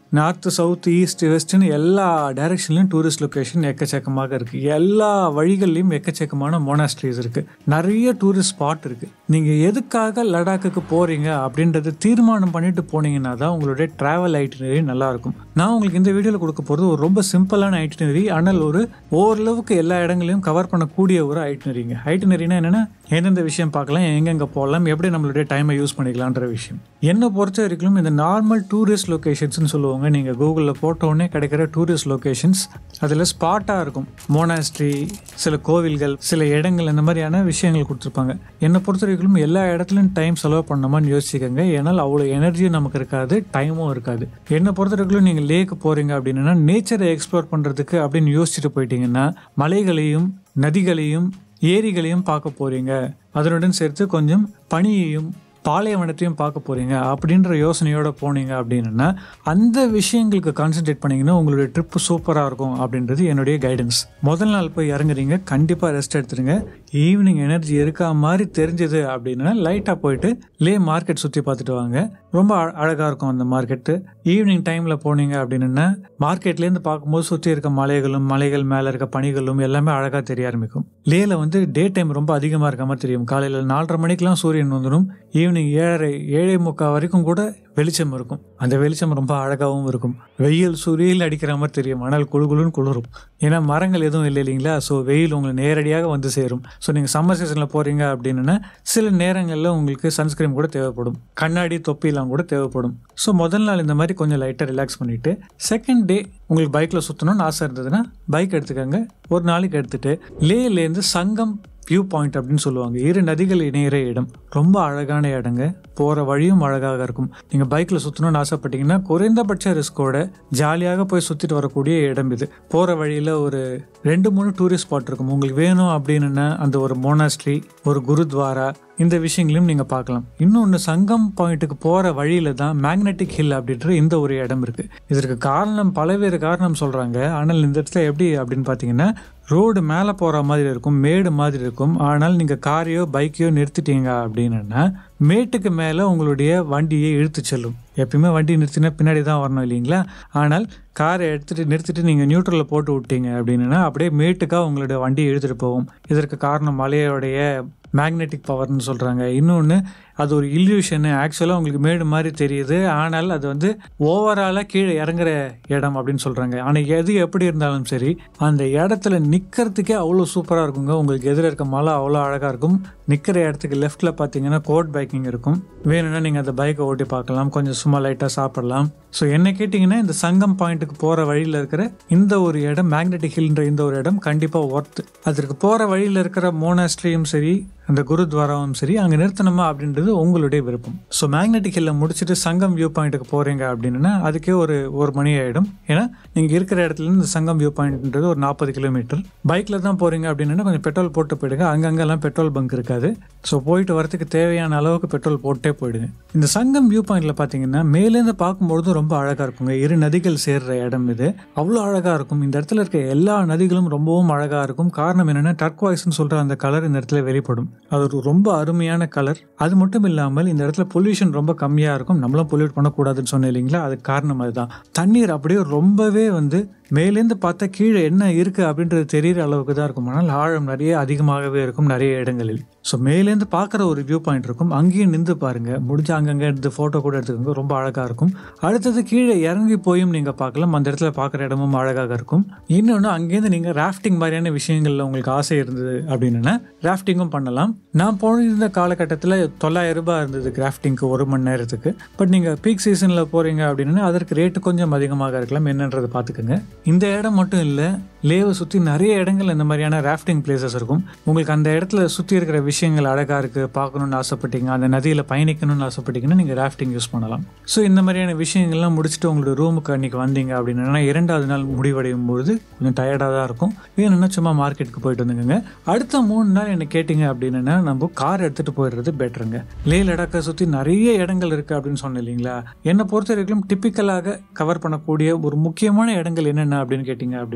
நார்த்து சவுத் ஈஸ்ட் வெஸ்ட்னு எல்லா டைரக்ஷன்லையும் டூரிஸ்ட் லொக்கேஷன் எக்கச்சக்கமாக இருக்குது எல்லா வழிகள்லையும் எக்கச்சக்கமான மோனாஸ்ட்ரிஸ் இருக்குது நிறைய டூரிஸ்ட் ஸ்பாட் இருக்குது நீங்கள் எதுக்காக லடாக்குக்கு போகிறீங்க அப்படின்றத தீர்மானம் பண்ணிட்டு போனீங்கன்னா தான் உங்களுடைய ட்ராவல் ஐட்டினரி நல்லாயிருக்கும் நான் உங்களுக்கு இந்த வீடியோவில் கொடுக்க போகிறது ஒரு ரொம்ப சிம்பிளான ஐட்டினரி ஆனால் ஒரு ஓரளவுக்கு எல்லா இடங்களையும் கவர் பண்ணக்கூடிய ஒரு ஐட்டினரிங்க ஐட்டினரினா என்னென்னா எந்தெந்த விஷயம் பார்க்கலாம் எங்கெங்கே போகலாம் எப்படி நம்மளுடைய டைமை யூஸ் பண்ணிக்கலான்ற விஷயம் என்னை பொறுத்த வரைக்கும் இந்த நார்மல் டூரிஸ்ட் லொக்கேஷன்ஸ்னு சொல்லுவாங்க நீங்கள் கூகுளில் போட்டோடனே கிடைக்கிற டூரிஸ்ட் லொக்கேஷன்ஸ் அதில் ஸ்பாட்டாக இருக்கும் மோனாஸ்ட்ரி சில கோவில்கள் சில இடங்கள் இந்த மாதிரியான விஷயங்கள் கொடுத்துருப்பாங்க என்னை பொறுத்த வரைக்கும் எல்லா இடத்துலையும் டைம் செலவு பண்ணணுமான்னு யோசிக்கங்க ஏன்னால் அவ்வளோ எனர்ஜியும் நமக்கு இருக்காது டைமும் இருக்காது என்னை பொறுத்த வரைக்கும் நீங்கள் லேக்கு போகிறீங்க அப்படின்னா நேச்சரை எக்ஸ்ப்ளோர் பண்ணுறதுக்கு அப்படின்னு யோசிச்சுட்டு போயிட்டீங்கன்னா மலைகளையும் நதிகளையும் ஏரிகளையும் பார்க்க போகிறீங்க அதனுடன் சேர்த்து கொஞ்சம் பனியையும் பாலைவனத்தையும் பார்க்க போகிறீங்க அப்படின்ற யோசனையோட போனீங்க அப்படின்னா அந்த விஷயங்களுக்கு கான்சென்ட்ரேட் பண்ணிங்கன்னா உங்களுடைய ட்ரிப்பு சூப்பராக இருக்கும் அப்படின்றது என்னுடைய கைடன்ஸ் முதல் நாள் போய் இறங்குறீங்க கண்டிப்பாக ரெஸ்ட் எடுத்துருங்க ஈவினிங் எனர்ஜி இருக்கா மாதிரி தெரிஞ்சது அப்படின்னா லைட்டாக போயிட்டு லே மார்க்கெட் சுற்றி பார்த்துட்டு வாங்க ரொம்ப அழகாக இருக்கும் அந்த மார்க்கெட்டு ஈவினிங் டைமில் போனீங்க அப்படின்னா மார்க்கெட்லேருந்து பார்க்கும்போது சுற்றி இருக்க மலைகளும் மலைகள் மேலே இருக்க பனிகளும் எல்லாமே அழகாக தெரிய ஆரம்பிக்கும் லேல வந்து டே டைம் ரொம்ப அதிகமாக இருக்க மாதிரி தெரியும் காலையில் நாலரை மணிக்கெலாம் சூரியன் வந்துடும் ஈவினிங் ஏழரை ஏழை முக்கால் வரைக்கும் கூட வெளிச்சம் இருக்கும் அந்த வெளிச்சம் ரொம்ப அழகாகவும் இருக்கும் வெயில் சூரியல் அடிக்கிற மாதிரி தெரியும் ஆனால் குழுகுலுன்னு குளிரும் ஏன்னா மரங்கள் எதுவும் இல்லை இல்லைங்களா ஸோ வெயில் உங்களை நேரடியாக வந்து சேரும் ஸோ நீங்கள் சம்மர் சீசனில் போகிறீங்க அப்படின்னா சில நேரங்களில் உங்களுக்கு சன்ஸ்கிரீன் கூட தேவைப்படும் கண்ணாடி தொப்பிலாம் கூட தேவைப்படும் ஸோ முதல் நாள் இந்த மாதிரி கொஞ்சம் லைட்டாக ரிலாக்ஸ் பண்ணிவிட்டு செகண்ட் டே உங்களுக்கு பைக்கில் சுற்றணும்னு ஆசை இருந்ததுன்னா பைக் எடுத்துக்கோங்க ஒரு நாளைக்கு எடுத்துகிட்டு லேலேருந்து சங்கம் வியூ பாயிண்ட் அப்படின்னு சொல்லுவாங்க இரு நதிகள் இணையிற இடம் ரொம்ப அழகான இடங்க போகிற வழியும் அழகாக இருக்கும் நீங்கள் பைக்கில் சுற்றணும்னு ஆசைப்பட்டீங்கன்னா குறைந்தபட்ச ரிஸ்கோட ஜாலியாக போய் சுற்றிட்டு வரக்கூடிய இடம் இது போகிற வழியில் ஒரு ரெண்டு மூணு டூரிஸ்ட் ஸ்பாட் இருக்கும் உங்களுக்கு வேணும் அப்படின்னா அந்த ஒரு மோனாஸ்ட்ரி ஒரு குருத்வாரா இந்த விஷயங்களையும் நீங்கள் பார்க்கலாம் இன்னொன்று சங்கம் பாயிண்ட்டுக்கு போகிற வழியில தான் மேக்னெட்டிக் ஹில் அப்படின்ற இந்த ஒரு இடம் இருக்குது இதற்கு காரணம் பலவேறு காரணம் சொல்கிறாங்க ஆனால் இந்த இடத்துல எப்படி அப்படின்னு பார்த்தீங்கன்னா ரோடு மேலே போகிற மாதிரி இருக்கும் மேடு மாதிரி இருக்கும் ஆனால் நீங்கள் காரையோ பைக்கையோ நிறுத்திட்டீங்க அப்படின்னா மேட்டுக்கு மேலே உங்களுடைய வண்டியை இழுத்து செல்லும் எப்பயுமே வண்டி நிறுத்தினா பின்னாடி தான் வரணும் இல்லைங்களா ஆனால் காரை எடுத்துகிட்டு நிறுத்திட்டு நீங்கள் நியூட்ரலில் போட்டு விட்டீங்க அப்படின்னா அப்படியே மேட்டுக்காக உங்களுடைய வண்டியை இழுத்துட்டு போகும் இதற்கு காரணம் மலையோடைய மேக்னெட்டிக் பவர்னு சொல்கிறாங்க இன்னொன்று அது ஒரு இல்யூஷனு ஆக்சுவலாக உங்களுக்கு மேடு மாதிரி தெரியுது ஆனால் அது வந்து ஓவராலாக கீழே இறங்குற இடம் அப்படின்னு சொல்கிறாங்க ஆனால் எது எப்படி இருந்தாலும் சரி அந்த இடத்துல நிற்கிறதுக்கே அவ்வளோ சூப்பராக இருக்குங்க உங்களுக்கு எதிர இருக்க மலை அவ்வளோ அழகாக இருக்கும் நிற்கிற இடத்துக்கு லெஃப்ட்டில் பார்த்தீங்கன்னா கோட் பைக்கிங் இருக்கும் வேணும்னா நீங்கள் அந்த பைக்கை ஓட்டி பார்க்கலாம் கொஞ்சம் சும்மா லைட்டாக சாப்பிடலாம் ஸோ என்ன கேட்டிங்கன்னா இந்த சங்கம் பாயிண்ட்டுக்கு போகிற வழியில் இருக்கிற இந்த ஒரு இடம் மேக்னெட்டிக் ஹில்ன்ற இந்த ஒரு இடம் கண்டிப்பாக ஒர்த்து அதற்கு போகிற வழியில் இருக்கிற மோனாஸ்ட்ரியும் சரி அந்த குருத்வாராவும் சரி அங்கே நிறுத்தணுமா அப்படின்றது உங்களுடைய விருப்பம் ஸோ மேக்னெட்டிக் ஹில்ல முடிச்சுட்டு சங்கம் வியூ பாயிண்ட்டுக்கு போகிறீங்க அப்படின்னா அதுக்கே ஒரு ஒரு மணி ஆகிடும் ஏன்னா நீங்கள் இருக்கிற இடத்துல இந்த சங்கம் வியூ பாயிண்ட்ன்றது ஒரு நாற்பது கிலோமீட்டர் பைக்கில் தான் போகிறீங்க அப்படின்னா கொஞ்சம் பெட்ரோல் போட்டு போயிடுங்க அங்கங்கெல்லாம் பெட்ரோல் பங்க் இருக்காது ஸோ போயிட்டு வரதுக்கு தேவையான அளவுக்கு பெட்ரோல் போட்டே போயிடுங்க இந்த சங்கம் வியூ பாயிண்ட்ல பார்த்தீங்கன்னா மேலேருந்து பார்க்கும்பொழுது ரொம்ப அழகாக இருக்குங்க இரு நதிகள் சேர்ற இடம் இது அவ்வளோ அழகாக இருக்கும் இந்த இடத்துல இருக்க எல்லா நதிகளும் ரொம்பவும் அழகாக இருக்கும் காரணம் என்னென்னா டர்க்வாய்ஸ்னு சொல்கிற அந்த கலர் இந்த இடத்துல வெளிப்படும் அது ஒரு ரொம்ப அருமையான கலர் அது மட்டும் இல்லாமல் இந்த இடத்துல பொல்யூஷன் ரொம்ப கம்மியாக இருக்கும் நம்மளும் பொல்யூட் பண்ணக்கூடாதுன்னு சொன்னேன் இல்லைங்களா அதுக்கு காரணம் அதுதான் தண்ணீர் அப்படியே ரொம்பவே வந்து மேலேருந்து பார்த்தா கீழே என்ன இருக்குது அப்படின்றது தெரிகிற அளவுக்கு தான் இருக்கும் ஆனால் ஆழம் நிறைய அதிகமாகவே இருக்கும் நிறைய இடங்களில் ஸோ மேலேருந்து பார்க்குற ஒரு வியூ பாயிண்ட் இருக்கும் அங்கேயும் நின்று பாருங்க முடிஞ்ச அங்கங்கே எடுத்து ஃபோட்டோ கூட எடுத்துக்கோங்க ரொம்ப அழகாக இருக்கும் அடுத்தது கீழே இறங்கி போயும் நீங்கள் பார்க்கலாம் அந்த இடத்துல பார்க்குற இடமும் அழகாக இருக்கும் இன்னொன்று அங்கேருந்து நீங்கள் ராஃப்டிங் மாதிரியான விஷயங்களில் உங்களுக்கு ஆசை இருந்தது அப்படின்னா ராஃப்டிங்கும் பண்ணலாம் நான் போயிருந்த காலகட்டத்தில் தொள்ளாயிரம் ரூபாய் இருந்தது கிராஃப்டிங்க்கு ஒரு மணி நேரத்துக்கு பட் நீங்கள் பீக் சீசனில் போகிறீங்க அப்படின்னா அதற்கு ரேட்டு கொஞ்சம் அதிகமாக இருக்கலாம் என்னன்றதை பார்த்துக்கோங்க இந்த இடம் மட்டும் இல்லை லேவை சுற்றி நிறைய இடங்கள் இந்த மாதிரியான ராஃப்டிங் பிளேசஸ் இருக்கும் உங்களுக்கு அந்த இடத்துல சுற்றி இருக்கிற விஷயங்கள் அழகாக இருக்குது பார்க்கணுன்னு ஆசைப்பட்டீங்க அந்த நதியில் பயணிக்கணும்னு ஆசைப்பட்டீங்கன்னா நீங்கள் ராஃப்டிங் யூஸ் பண்ணலாம் ஸோ இந்த மாதிரியான விஷயங்கள்லாம் முடிச்சுட்டு உங்களோட ரூமுக்கு அன்றைக்கி வந்தீங்க அப்படின்னா இரண்டாவது நாள் முடிவடையும் பொழுது கொஞ்சம் டயர்டாக தான் இருக்கும் வேணும்னா சும்மா மார்க்கெட்டுக்கு போயிட்டு வந்துங்க அடுத்த மூணு நாள் என்ன கேட்டிங்க அப்படின்னா நம்ம கார் எடுத்துகிட்டு போயிடுறது பெட்டருங்க லே லடாக்கை சுற்றி நிறைய இடங்கள் இருக்குது அப்படின்னு சொன்னேன் இல்லைங்களா என்னை பொறுத்த வரைக்கும் டிப்பிக்கலாக கவர் பண்ணக்கூடிய ஒரு முக்கியமான இடங்கள் என்னென்ன அப்படின்னு கேட்டிங்க அப்படின்னா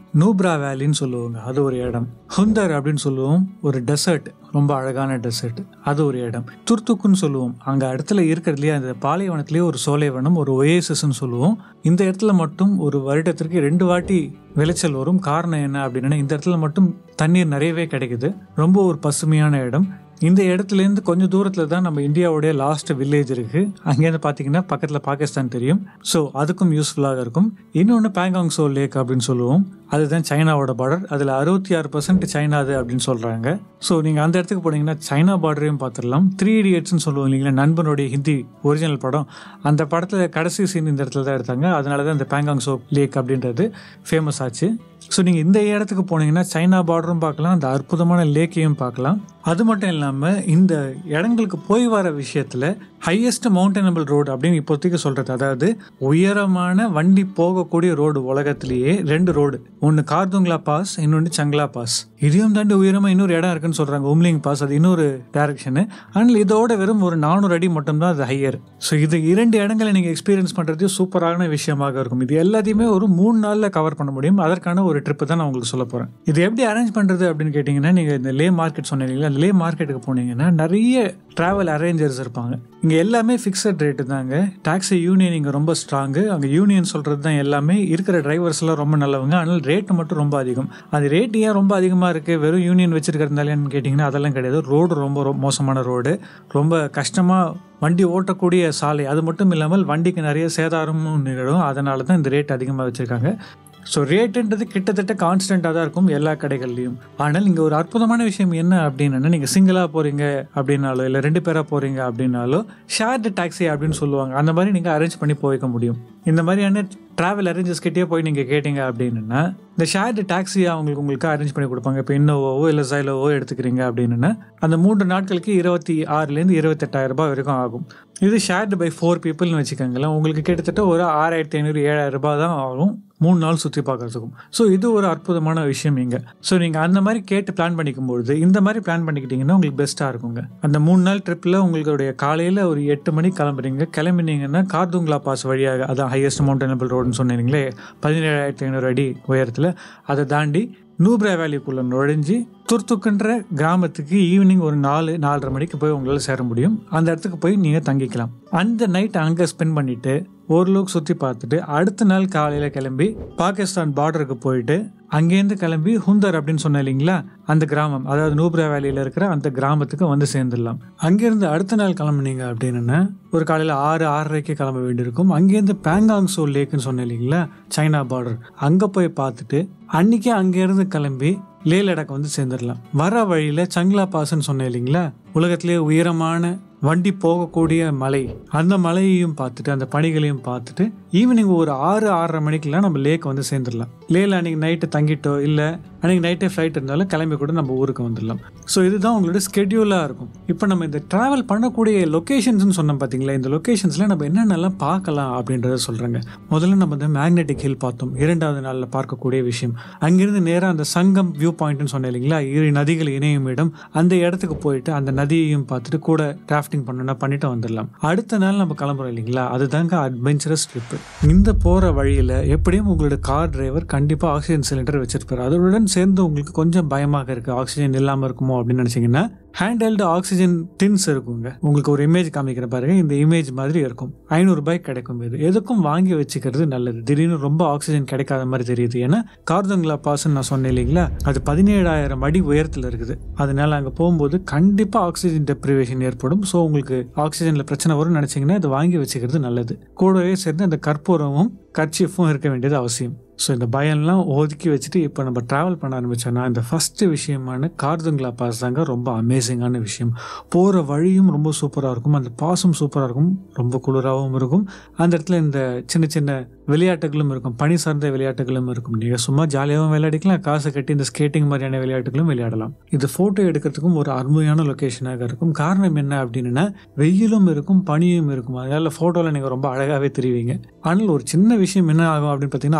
நூப்ரா வேலின்னு சொல்லுவாங்க அது ஒரு இடம் ஹுந்தர் அப்படின்னு சொல்லுவோம் ஒரு டெசர்ட் ரொம்ப அழகான டெசர்ட் அது ஒரு இடம் துர்த்துக்குன்னு சொல்லுவோம் அங்கே இடத்துல இருக்கிறதுலையே அந்த பாலைவனத்திலேயே ஒரு சோலைவனம் ஒரு ஒயேசஸ்ன்னு சொல்லுவோம் இந்த இடத்துல மட்டும் ஒரு வருடத்திற்கு ரெண்டு வாட்டி விளைச்சல் வரும் காரணம் என்ன அப்படின்னா இந்த இடத்துல மட்டும் தண்ணீர் நிறையவே கிடைக்குது ரொம்ப ஒரு பசுமையான இடம் இந்த இடத்துலேருந்து கொஞ்சம் தூரத்தில் தான் நம்ம இந்தியாவுடைய லாஸ்ட் வில்லேஜ் இருக்குது அங்கேருந்து பார்த்தீங்கன்னா பக்கத்தில் பாகிஸ்தான் தெரியும் ஸோ அதுக்கும் யூஸ்ஃபுல்லாக இருக்கும் இன்னொன்று பேங்காங் சோ லேக் அப்படின்னு சொல்லுவோம் அதுதான் சைனாவோட பார்டர் அதில் அறுபத்தி ஆறு பர்சன்ட் சைனா அது அப்படின்னு சொல்கிறாங்க ஸோ நீங்கள் அந்த இடத்துக்கு போனீங்கன்னா சைனா பார்டரையும் பார்த்துடலாம் த்ரீ இடியட்ஸ்னு சொல்லுவோம் இல்லைங்களா நண்பனுடைய ஹிந்தி ஒரிஜினல் படம் அந்த படத்தில் கடைசி சீன் இந்த இடத்துல தான் எடுத்தாங்க அதனால தான் இந்த பேங்காங் சோ லேக் அப்படின்றது ஃபேமஸ் ஆச்சு ஸோ நீங்கள் இந்த இடத்துக்கு போனீங்கன்னா சைனா பார்டரும் பார்க்கலாம் அந்த அற்புதமான லேக்கையும் பார்க்கலாம் அது மட்டும் இல்லாமல் இந்த இடங்களுக்கு போய் வர விஷயத்தில் ஹையஸ்ட் மவுண்டனபிள் ரோடு அப்படின்னு இப்போதைக்கு சொல்கிறது அதாவது உயரமான வண்டி போகக்கூடிய ரோடு உலகத்திலேயே ரெண்டு ரோடு ஒன்று கார்துங்லா பாஸ் இன்னொன்று சங்லா பாஸ் இதையும் தாண்டி உயரமாக இன்னொரு இடம் இருக்குன்னு சொல்கிறாங்க உம்லிங் பாஸ் அது இன்னொரு டைரக்ஷனு ஆனால் இதோட வெறும் ஒரு நானூறு அடி மட்டும்தான் அது ஹையர் ஸோ இது இரண்டு இடங்களை நீங்கள் எக்ஸ்பீரியன்ஸ் பண்ணுறது சூப்பரான விஷயமாக இருக்கும் இது எல்லாத்தையுமே ஒரு மூணு நாளில் கவர் பண்ண முடியும் அதற்கான ஒரு ட்ரிப்பு தான் நான் உங்களுக்கு சொல்ல போகிறேன் இது எப்படி அரேஞ்ச் பண்ணுறது அப்படின்னு கேட்டிங்கன்னா நீங்கள் இந்த லே மார்க்கெட் சொன்னீங்களா அந்த லே மார்க்கெட்டுக்கு போனீங்கன்னா நிறைய ட்ராவல் அரேஞ்சர்ஸ் இருப்பாங்க இங்கே எல்லாமே ஃபிக்ஸட் ரேட்டு தாங்க டாக்ஸி யூனியன் இங்கே ரொம்ப ஸ்ட்ராங்கு அங்கே யூனியன் சொல்கிறது தான் எல்லாமே இருக்கிற டிரைவர்ஸ் எல்லாம் ரொம்ப நல்லவங்க ஆனால் ரேட்டு மட்டும் ரொம்ப அதிகம் அது ரேட் ஏன் ரொம்ப அதிகமாக இருக்குது வெறும் யூனியன் வச்சிருக்கிறதுனாலன்னு கேட்டிங்கன்னா அதெல்லாம் கிடையாது ரோடு ரொம்ப ரொ- மோசமான ரோடு ரொம்ப கஷ்டமாக வண்டி ஓட்டக்கூடிய சாலை அது மட்டும் இல்லாமல் வண்டிக்கு நிறைய சேதாரமும் நிகழும் அதனால தான் இந்த ரேட் அதிகமாக வச்சுருக்காங்க ஸோ ரேட்டுன்றது கிட்டத்தட்ட கான்ஸ்டண்ட்டாக தான் இருக்கும் எல்லா கடைகள்லையும் ஆனால் இங்கே ஒரு அற்புதமான விஷயம் என்ன அப்படின்னா நீங்கள் சிங்கிளாக போகிறீங்க அப்படின்னாலோ இல்லை ரெண்டு பேராக போகிறீங்க அப்படின்னாலோ ஷேர்டு டாக்ஸி அப்படின்னு சொல்லுவாங்க அந்த மாதிரி நீங்கள் அரேஞ்ச் பண்ணி போய்க்க முடியும் இந்த மாதிரியான ட்ராவல் அரேஞ்சர்ஸ் கிட்டே போய் நீங்கள் கேட்டிங்க அப்படின்னா இந்த ஷேர்டு டாக்ஸி அவங்களுக்கு உங்களுக்கு அரேஞ்ச் பண்ணி கொடுப்பாங்க இப்போ இன்னோவோவோ இல்லை சைலோவோ எடுத்துக்கிறீங்க அப்படின்னா அந்த மூன்று நாட்களுக்கு இருபத்தி ஆறுலேருந்து இருபத்தெட்டாயிரம் ரூபாய் வரைக்கும் ஆகும் இது ஷேர்டு பை ஃபோர் பீப்புள்னு வச்சுக்கோங்களேன் உங்களுக்கு கிட்டத்தட்ட ஒரு ஆறாயிரத்தி ஐநூறு ஏழாயிரம் ரூபாய் தான் ஆகும் மூணு நாள் சுற்றி பார்க்கறதுக்கும் ஸோ இது ஒரு அற்புதமான விஷயம் இங்கே ஸோ நீங்கள் அந்த மாதிரி கேட்டு பிளான் பண்ணிக்கும்பொழுது இந்த மாதிரி பிளான் பண்ணிக்கிட்டீங்கன்னா உங்களுக்கு பெஸ்ட்டாக இருக்குங்க அந்த மூணு நாள் ட்ரிப்பில் உங்களுடைய காலையில் ஒரு எட்டு மணிக்கு கிளம்புறீங்க கிளம்பினீங்கன்னா கார்துங்லா பாஸ் வழியாக அதான் ஹையஸ்ட் மவுண்டனபிள் ரோடுன்னு சொன்னீங்களே பதினேழாயிரத்தி ஐநூறு அடி உயரத்தில் அதை தாண்டி நூப்ரா வேலிக்குள்ளே நுழைஞ்சு துர்த்துக்குன்ற கிராமத்துக்கு ஈவினிங் ஒரு நாலு நாலரை மணிக்கு போய் உங்களால் சேர முடியும் அந்த இடத்துக்கு போய் நீங்கள் தங்கிக்கலாம் அந்த நைட் அங்கே ஸ்பெண்ட் பண்ணிவிட்டு ஓரளவுக்கு சுற்றி பார்த்துட்டு அடுத்த நாள் காலையில் கிளம்பி பாகிஸ்தான் பார்டருக்கு போயிட்டு அங்கேருந்து கிளம்பி ஹுந்தர் அப்படின்னு சொன்னேன் இல்லைங்களா அந்த கிராமம் அதாவது நூப்ரா வேலியில் இருக்கிற அந்த கிராமத்துக்கு வந்து சேர்ந்துடலாம் அங்கேருந்து அடுத்த நாள் கிளம்புனீங்க அப்படின்னா ஒரு காலையில் ஆறு ஆறரைக்கு கிளம்ப வேண்டியிருக்கும் அங்கேருந்து பேங்காங் சோ லேக்குன்னு சொன்னேன் இல்லைங்களா சைனா பார்டர் அங்கே போய் பார்த்துட்டு அன்னைக்கே அங்கேருந்து கிளம்பி லே லடாக் வந்து சேர்ந்துடலாம் வர வழியில் சங்லா பாஸ்ன்னு சொன்னேன் இல்லைங்களா உலகத்திலே உயரமான வண்டி போகக்கூடிய மலை அந்த மலையையும் பார்த்துட்டு அந்த பணிகளையும் பார்த்துட்டு ஈவினிங் ஒரு ஆறு ஆறரை மணிக்கெல்லாம் நம்ம லேக் வந்து சேர்ந்துடலாம் லேல அன்னைக்கு நைட்டு தங்கிட்டோ இல்லை அன்னைக்கு நைட்டே ஃப்ளைட் இருந்தாலும் கிளம்பி கூட நம்ம ஊருக்கு வந்துடலாம் ஸோ இதுதான் உங்களோட ஸ்கெடியூலாக இருக்கும் இப்போ நம்ம இந்த ட்ராவல் பண்ணக்கூடிய லொக்கேஷன்ஸ்னு சொன்னோம் பார்த்தீங்களா இந்த லொக்கேஷன்ஸில் நம்ம என்னென்னலாம் பார்க்கலாம் அப்படின்றத சொல்கிறேங்க முதல்ல நம்ம இந்த மேக்னெட்டிக் ஹில் பார்த்தோம் இரண்டாவது நாளில் பார்க்கக்கூடிய விஷயம் அங்கிருந்து நேராக அந்த சங்கம் வியூ பாயிண்ட்னு சொன்னேன் இல்லைங்களா இரு நதிகள் இணையும் இடம் அந்த இடத்துக்கு போயிட்டு அந்த நதியையும் பார்த்துட்டு கூட டிராஃப்டிங் பண்ணணும்னா பண்ணிட்டு வந்துடலாம் அடுத்த நாள் நம்ம கிளம்புறோம் இல்லைங்களா அதுதாங்க அட்வென்ச்சரஸ் ட்ரிப்பு இந்த போகிற வழியில் எப்படியும் உங்களோட கார் டிரைவர் கண்டிப்பாக ஆக்சிஜன் சிலிண்டர் வச்சிருப்பாரு அதனுடன் சேர்ந்து உங்களுக்கு கொஞ்சம் பயமாக இருக்குது ஆக்சிஜன் இல்லாமல் இருக்குமோ அப்படின்னு நினச்சிங்கன்னா ஹேண்ட் ஆக்சிஜன் டின்ஸ் இருக்குங்க உங்களுக்கு ஒரு இமேஜ் காமிக்கிற பாருங்க இந்த இமேஜ் மாதிரி இருக்கும் ஐநூறு ரூபாய்க்கு கிடைக்கும் இது எதுக்கும் வாங்கி வச்சுக்கிறது நல்லது திடீர்னு ரொம்ப ஆக்சிஜன் கிடைக்காத மாதிரி தெரியுது ஏன்னா கார்தங்களா பாஸ்ன்னு நான் சொன்னேன் இல்லைங்களா அது பதினேழாயிரம் அடி உயரத்தில் இருக்குது அதனால அங்கே போகும்போது கண்டிப்பாக ஆக்சிஜன் டெப்ரிவேஷன் ஏற்படும் ஸோ உங்களுக்கு ஆக்சிஜனில் பிரச்சனை வரும்னு நினச்சிங்கன்னா இதை வாங்கி வச்சுக்கிறது நல்லது கூடவே சேர்ந்து அந்த கற்பூரமும் கர்ச்சீஃபும் இருக்க வேண்டியது அவசியம் ஸோ இந்த பயம்லாம் ஒதுக்கி வச்சுட்டு இப்போ நம்ம ட்ராவல் பண்ண ஆரம்பிச்சோன்னா இந்த ஃபஸ்ட்டு விஷயமான கார்துங்களா பாஸ் தாங்க ரொம்ப அமேசிங்கான விஷயம் போகிற வழியும் ரொம்ப சூப்பராக இருக்கும் அந்த பாஸும் சூப்பராக இருக்கும் ரொம்ப குளிராகவும் இருக்கும் அந்த இடத்துல இந்த சின்ன சின்ன விளையாட்டுகளும் இருக்கும் பனி சார்ந்த விளையாட்டுகளும் இருக்கும் நீங்கள் சும்மா ஜாலியாகவும் விளையாடிக்கலாம் காசு கட்டி இந்த ஸ்கேட்டிங் மாதிரியான விளையாட்டுகளும் விளையாடலாம் இது ஃபோட்டோ எடுக்கிறதுக்கும் ஒரு அருமையான லொக்கேஷனாக இருக்கும் காரணம் என்ன அப்படின்னா வெயிலும் இருக்கும் பனியும் இருக்கும் அதனால ஃபோட்டோவில் நீங்கள் ரொம்ப அழகாகவே தெரிவிங்க ஆனால் ஒரு சின்ன விஷயம் என்ன ஆகும் அப்படின்னு பார்த்தீங்கன்னா ஆக்சிஜன்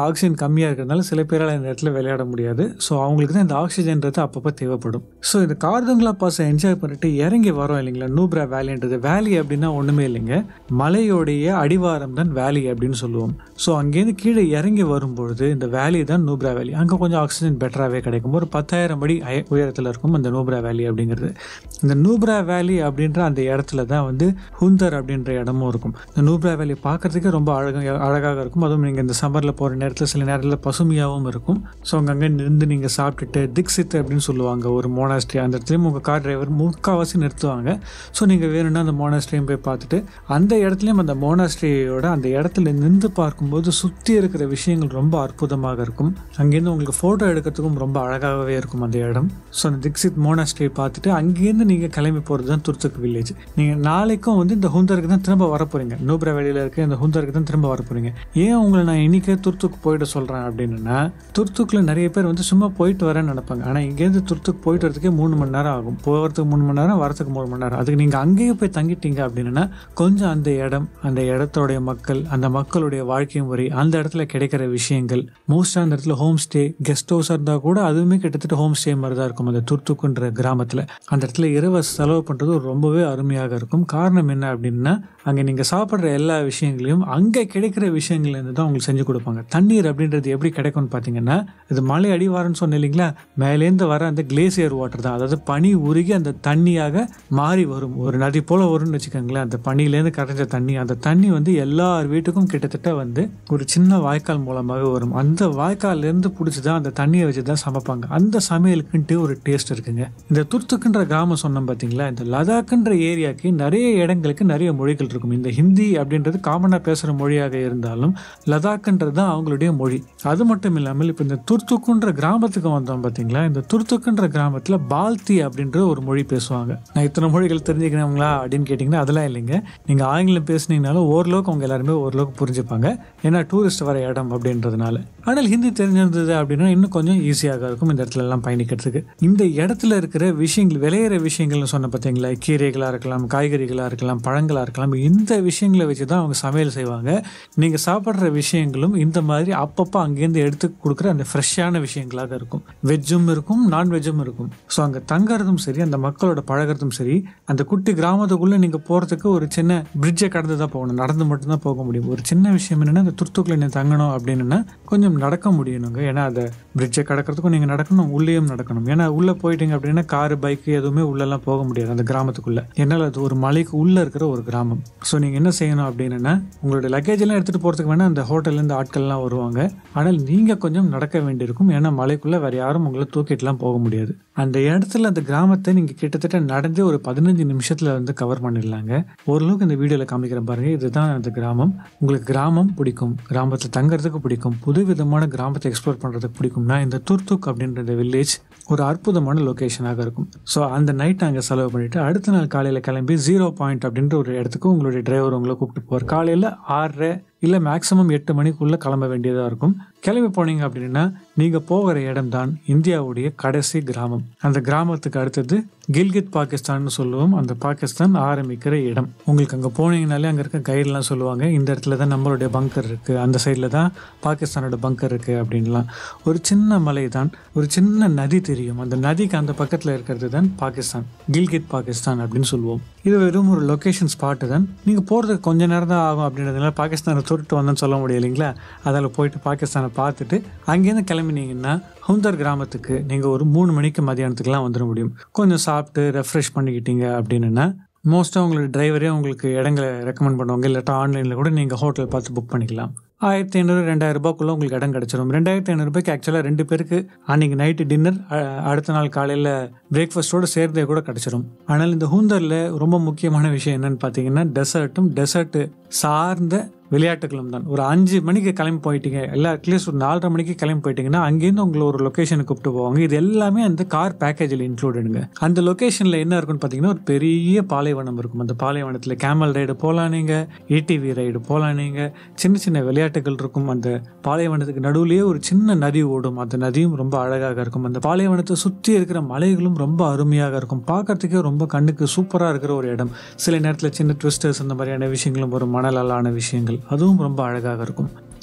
கம்மியாக இருக்கிறதுனால சில பேரால் இந்த இடத்துல விளையாட முடியாது ஸோ அவங்களுக்கு தான் இந்த ஆக்சிஜன்றது அப்பப்போ தேவைப்படும் ஸோ இந்த கார்துங்களா பாஸை என்ஜாய் பண்ணிட்டு இறங்கி வரோம் இல்லைங்களா நூப்ரா வேலின்றது வேலி அப்படின்னா ஒன்றுமே இல்லைங்க மலையோடைய அடிவாரம் தான் வேலி அப்படின்னு சொல்லுவோம் ஸோ அங்கேருந்து கீழே இறங்கி வரும்பொழுது இந்த வேலி தான் நூப்ரா வேலி அங்கே கொஞ்சம் ஆக்சிஜன் பெட்டராகவே கிடைக்கும் ஒரு பத்தாயிரம் அடி அய- உயரத்தில் இருக்கும் அந்த நூப்ரா வேலி அப்படிங்கிறது இந்த நூப்ரா வேலி அப்படின்ற அந்த இடத்துல தான் வந்து ஹுந்தர் அப்படின்ற இடமும் இருக்கும் இந்த நூப்ரா வேலி பார்க்கறதுக்கே ரொம்ப அழகாக அழகாக இருக்கும் அதுவும் நீங்கள் இந்த சம்மரில் போகிற நேரத்தில் சில நேரத்தில் பசுமையாகவும் இருக்கும் ஸோ அங்கங்கே நின்று நீங்கள் சாப்பிட்டுட்டு திக்ஸித் அப்படின்னு சொல்லுவாங்க ஒரு மோனாஸ்ட்ரி அந்த இடத்துலையும் உங்கள் கார் டிரைவர் முக்கால்வாசி நிறுத்துவாங்க ஸோ நீங்கள் வேணும்னா அந்த மோனாஸ்ட்ரியும் போய் பார்த்துட்டு அந்த இடத்துலையும் அந்த மோனாஸ்ட்ரியோட அந்த இடத்துல நின்று பார்க்கும்போது சுற்றி இருக்கிற விஷயங்கள் ரொம்ப அற்புதமாக இருக்கும் அங்கேருந்து உங்களுக்கு ஃபோட்டோ எடுக்கிறதுக்கும் ரொம்ப அழகாகவே இருக்கும் அந்த இடம் ஸோ அந்த திக்ஸித் மோனாஸ்ட்ரி பார்த்துட்டு அங்கேருந்து நீங்கள் கிளம்பி போகிறது தான் துர்த்துக் வில்லேஜ் நீங்கள் நாளைக்கும் வந்து இந்த ஹுந்தருக்கு தான் திரும்ப வர போகிறீங்க நூப்ரா வெளியில் இருக்க இந்த ஹுந்தருக்கு தான் திரும்ப வர போகிறீங்க ஏன் உங்களை நான் இன்னைக்கே துர்த்துக்கு போயிட சொல்கிறேன் அப்படின்னா துர்த்துக்கில் நிறைய பேர் வந்து சும்மா போயிட்டு வரேன்னு நினைப்பாங்க ஆனால் இங்கேருந்து துர்த்துக்கு போயிட்டு வரதுக்கே மூணு மணி நேரம் ஆகும் போகிறதுக்கு மூணு மணி நேரம் வரதுக்கு மூணு மணி நேரம் அதுக்கு நீங்கள் அங்கேயே போய் தங்கிட்டீங்க அப்படின்னா கொஞ்சம் அந்த இடம் அந்த இடத்தோடைய மக்கள் அந்த மக்களுடைய வாழ்க்கை முறை அந்த இடத்துல கிடைக்கிற விஷயங்கள் மோஸ்ட்டாக அந்த இடத்துல ஹோம் ஸ்டே கெஸ்ட் ஹவுஸாக இருந்தால் கூட அதுவுமே கிட்டத்தட்ட ஹோம் ஸ்டே மாதிரி தான் இருக்கும் அந்த துர்த்துக்குன்ற கிராமத்தில் அந்த இடத்துல இரவை செலவு பண்ணுறது ரொம்பவே அருமையாக இருக்கும் காரணம் என்ன அப்படின்னா அங்கே நீங்கள் சாப்பிட்ற எல்லா விஷயங்களையும் அங்கே கிடைக்கிற விஷயங்கள்லேருந்து தான் உங்களுக்கு செஞ்சு கொடுப்பாங்க தண்ணீர் அப்படின்றது எப்படி கிடைக்கும்னு பார்த்தீங்கன்னா இது மலை அடிவாரம்னு சொன்னேன் இல்லைங்களா மேலேருந்து வர அந்த கிளேசியர் வாட்டர் தான் அதாவது பனி உருகி அந்த தண்ணியாக மாறி வரும் ஒரு நதி போல வரும்னு வச்சுக்கோங்களேன் அந்த பனியிலேருந்து கரைஞ்ச தண்ணி அந்த தண்ணி வந்து எல்லார் வீட்டுக்கும் கிட்டத்தட்ட வந்து ஒரு சின்ன வாய்க்கால் மூலமாக வரும் அந்த வாய்க்கால்லேருந்து பிடிச்சி தான் அந்த தண்ணியை வச்சு தான் சமைப்பாங்க அந்த சமையலுக்குன்ட்டு ஒரு டேஸ்ட் இருக்குங்க இந்த துர்த்துக்குன்ற கிராமம் சொன்னோம் பார்த்தீங்களா இந்த லதாக்குன்ற ஏரியாக்கு நிறைய இடங்களுக்கு நிறைய மொழிகள் இருக்கும் இந்த ஹிந்தி அப்படின்றது காமனாக பேசுகிற மொழியாக இருந்தாலும் லதாக்குன்றது தான் அவங்களுடைய மொழி அது மட்டும் இல்லாமல் இப்போ இந்த துர்த்துக்குன்ற கிராமத்துக்கு வந்தோம் பார்த்தீங்களா இந்த துர்த்துக்குன்ற கிராமத்தில் பால்தி அப்படின்ற ஒரு மொழி பேசுவாங்க நான் இத்தனை மொழிகள் தெரிஞ்சுக்கிறவங்களா அப்படின்னு கேட்டிங்கன்னா அதெல்லாம் இல்லைங்க நீங்கள் ஆங்கிலம் பேசுனீங்கனாலும் ஓரளவுக்கு அவங்க எல்லாருமே ஓரளவுக்கு புரிஞ்சுப்பாங்க ஏன்னா டூரிஸ்ட் வர இடம் அப்படின்றதுனால ஆனால் ஹிந்தி தெரிஞ்சிருந்தது அப்படின்னா இன்னும் கொஞ்சம் ஈஸியாக இருக்கும் இந்த இடத்துல எல்லாம் பயணிக்கிறதுக்கு இந்த இடத்துல இருக்கிற விஷயங்கள் விளையிற விஷயங்கள்னு சொன்ன பார்த்தீங்களா கீரைகளாக இருக்கலாம் காய்கறிகளாக இருக்கலாம் பழங்களாக இருக்கலாம் இந்த விஷயங்களை வச்சு தான் அவங்க சமையல் செய்வாங்க நீங்கள் சாப்பிட்ற விஷயங்களும் இந்த மாதிரி அப்பப்போ அங்கேருந்து எடுத்து கொடுக்குற அந்த ஃப்ரெஷ்ஷான விஷயங்களாக இருக்கும் வெஜ்ஜும் இருக்கும் நான்வெஜ்ஜும் இருக்கும் ஸோ அங்கே தங்குறதும் சரி அந்த மக்களோட பழகிறதும் சரி அந்த குட்டி கிராமத்துக்குள்ளே நீங்கள் போகிறதுக்கு ஒரு சின்ன பிரிட்ஜை கடந்து தான் போகணும் நடந்து மட்டும்தான் போக முடியும் ஒரு சின்ன விஷயம் என்னென்னா அந்த துர்த்துக்குள்ள நீ தங்கணும் அப்படின்னா கொஞ்சம் நடக்க முடியணுங்க ஏன்னா அந்த பிரிட்ஜை கடக்கிறதுக்கும் நீங்கள் நடக்கணும் உள்ளேயும் நடக்கணும் ஏன்னா உள்ளே போயிட்டீங்க அப்படின்னா காரு பைக்கு எதுவுமே உள்ளெல்லாம் போக முடியாது அந்த கிராமத்துக்குள்ளே என்னால் அது ஒரு மலைக்கு உள்ளே இருக்கிற ஒரு கிராமம் ஸோ நீங்கள் என்ன செய்யணும் அப்படின்னா உங்களுடைய லக்கேஜ் எல்லாம் எடுத்துகிட்டு போகிறதுக்கு வேணால் அந்த ஹோட்டல்லேருந்து ஆட்கள்லாம் வருவாங்க ஆனால் நீங்கள் கொஞ்சம் நடக்க வேண்டியிருக்கும் ஏன்னா மலைக்குள்ளே வேறு யாரும் உங்களை தூக்கிட்டுலாம் போக முடியாது அந்த இடத்துல அந்த கிராமத்தை நீங்கள் கிட்டத்தட்ட நடந்து ஒரு பதினஞ்சு நிமிஷத்தில் வந்து கவர் பண்ணிடலாங்க ஓரளவுக்கு இந்த வீடியோவில் காமிக்கிறேன் பாருங்கள் இதுதான் அந்த கிராமம் உங்களுக்கு கிராமம் பிடிக்கும் கிராமத்தில் தங்குறதுக்கு பிடிக்கும் புது விதமான கிராமத்தை எக்ஸ்ப்ளோர் பண்ணுறதுக்கு பிடிக்கும்னா இந்த துர்துக் அப்படின்ற இந்த வில்லேஜ் ஒரு அற்புதமான லொக்கேஷனாக இருக்கும் ஸோ அந்த நைட் அங்கே செலவு பண்ணிவிட்டு அடுத்த நாள் காலையில் கிளம்பி ஜீரோ பாயிண்ட் அப்படின்ற ஒரு இடத்துக்கு உங்களுடைய டிரைவர் உங்களை கூப்பிட்டு போவார் காலையில் ஆறரை இல்லை மேக்ஸிமம் எட்டு மணிக்குள்ளே கிளம்ப வேண்டியதாக இருக்கும் கிளம்பி போனீங்க அப்படின்னா நீங்கள் போகிற இடம் தான் இந்தியாவுடைய கடைசி கிராமம் அந்த கிராமத்துக்கு அடுத்தது கில்கித் பாகிஸ்தான்னு சொல்லுவோம் அந்த பாகிஸ்தான் ஆரம்பிக்கிற இடம் உங்களுக்கு அங்கே போனீங்கனாலே அங்கே இருக்க கைடெலாம் சொல்லுவாங்க இந்த இடத்துல தான் நம்மளுடைய பங்கர் இருக்குது அந்த சைடில் தான் பாகிஸ்தானோட பங்கர் இருக்குது அப்படின்லாம் ஒரு சின்ன மலை தான் ஒரு சின்ன நதி தெரியும் அந்த நதிக்கு அந்த பக்கத்தில் இருக்கிறது தான் பாகிஸ்தான் கில்கித் பாகிஸ்தான் அப்படின்னு சொல்லுவோம் இது வெறும் ஒரு லொக்கேஷன் ஸ்பாட்டு தான் நீங்கள் போகிறதுக்கு கொஞ்ச நேரம் தான் ஆகும் அப்படின்றதுனால பாகிஸ்தானை தொட்டு வந்தேன்னு சொல்ல முடியும் இல்லைங்களா அதில் போயிட்டு பாகிஸ்தானை பார்த்துட்டு அங்கேருந்து கிளம்பினீங்கன்னா ஹுந்தர் கிராமத்துக்கு நீங்கள் ஒரு மூணு மணிக்கு மதியானத்துக்குலாம் வந்துட முடியும் கொஞ்சம் சாப்பிட்டு ரெஃப்ரெஷ் பண்ணிக்கிட்டீங்க அப்படின்னா மோஸ்ட்டாக உங்களோட டிரைவரே உங்களுக்கு இடங்களை ரெக்கமெண்ட் பண்ணுவாங்க இல்லாட்டா ஆன்லைனில் கூட நீங்கள் ஹோட்டல் பார்த்து புக் பண்ணிக்கலாம் ஆயிரத்தி ஐநூறு ரெண்டாயிரம் ரூபாய்க்குள்ள உங்களுக்கு இடம் கிடச்சிரும் ரெண்டாயிரத்தி ஐநூறுபாய்க்கு ஆக்சுவலாக ரெண்டு பேருக்கு அன்றைக்கி நைட்டு டின்னர் அடுத்த நாள் காலையில் பிரேக்ஃபாஸ்ட்டோடு சேர்ந்தே கூட கிடச்சிரும் ஆனால் இந்த ஹூந்தரில் ரொம்ப முக்கியமான விஷயம் என்னன்னு பார்த்தீங்கன்னா டெசர்ட்டும் டெசர்ட்டு சார்ந்த விளையாட்டுகளும் தான் ஒரு அஞ்சு மணிக்கு கிளம்பி போயிட்டீங்க இல்லை அட்லீஸ்ட் ஒரு நாலரை மணிக்கு கிளம்பி போயிட்டீங்கன்னா அங்கேருந்து உங்களை ஒரு லொக்கேஷனுக்கு கூப்பிட்டு போவாங்க இது எல்லாமே அந்த கார் பேக்கேஜில் இன்க்ளூடுங்க அந்த லொக்கேஷனில் என்ன இருக்குன்னு பார்த்தீங்கன்னா ஒரு பெரிய பாலைவனம் இருக்கும் அந்த பாலைவனத்தில் கேமல் ரைடு போகலாம் நீங்கள் ஏடிவி ரைடு போகலாம் நீங்கள் சின்ன சின்ன விளையாட்டுகள் இருக்கும் அந்த பாலைவனத்துக்கு நடுவுலேயே ஒரு சின்ன நதி ஓடும் அந்த நதியும் ரொம்ப அழகாக இருக்கும் அந்த பாலைவனத்தை சுற்றி இருக்கிற மலைகளும் ரொம்ப அருமையாக இருக்கும் பார்க்கறதுக்கே ரொம்ப கண்ணுக்கு சூப்பராக இருக்கிற ஒரு இடம் சில நேரத்தில் சின்ன ட்விஸ்டர்ஸ் அந்த மாதிரியான விஷயங்களும் வரும் மணலாலான விஷயங்கள் அதுவும் ரொம்ப அழகாக இருக்கும்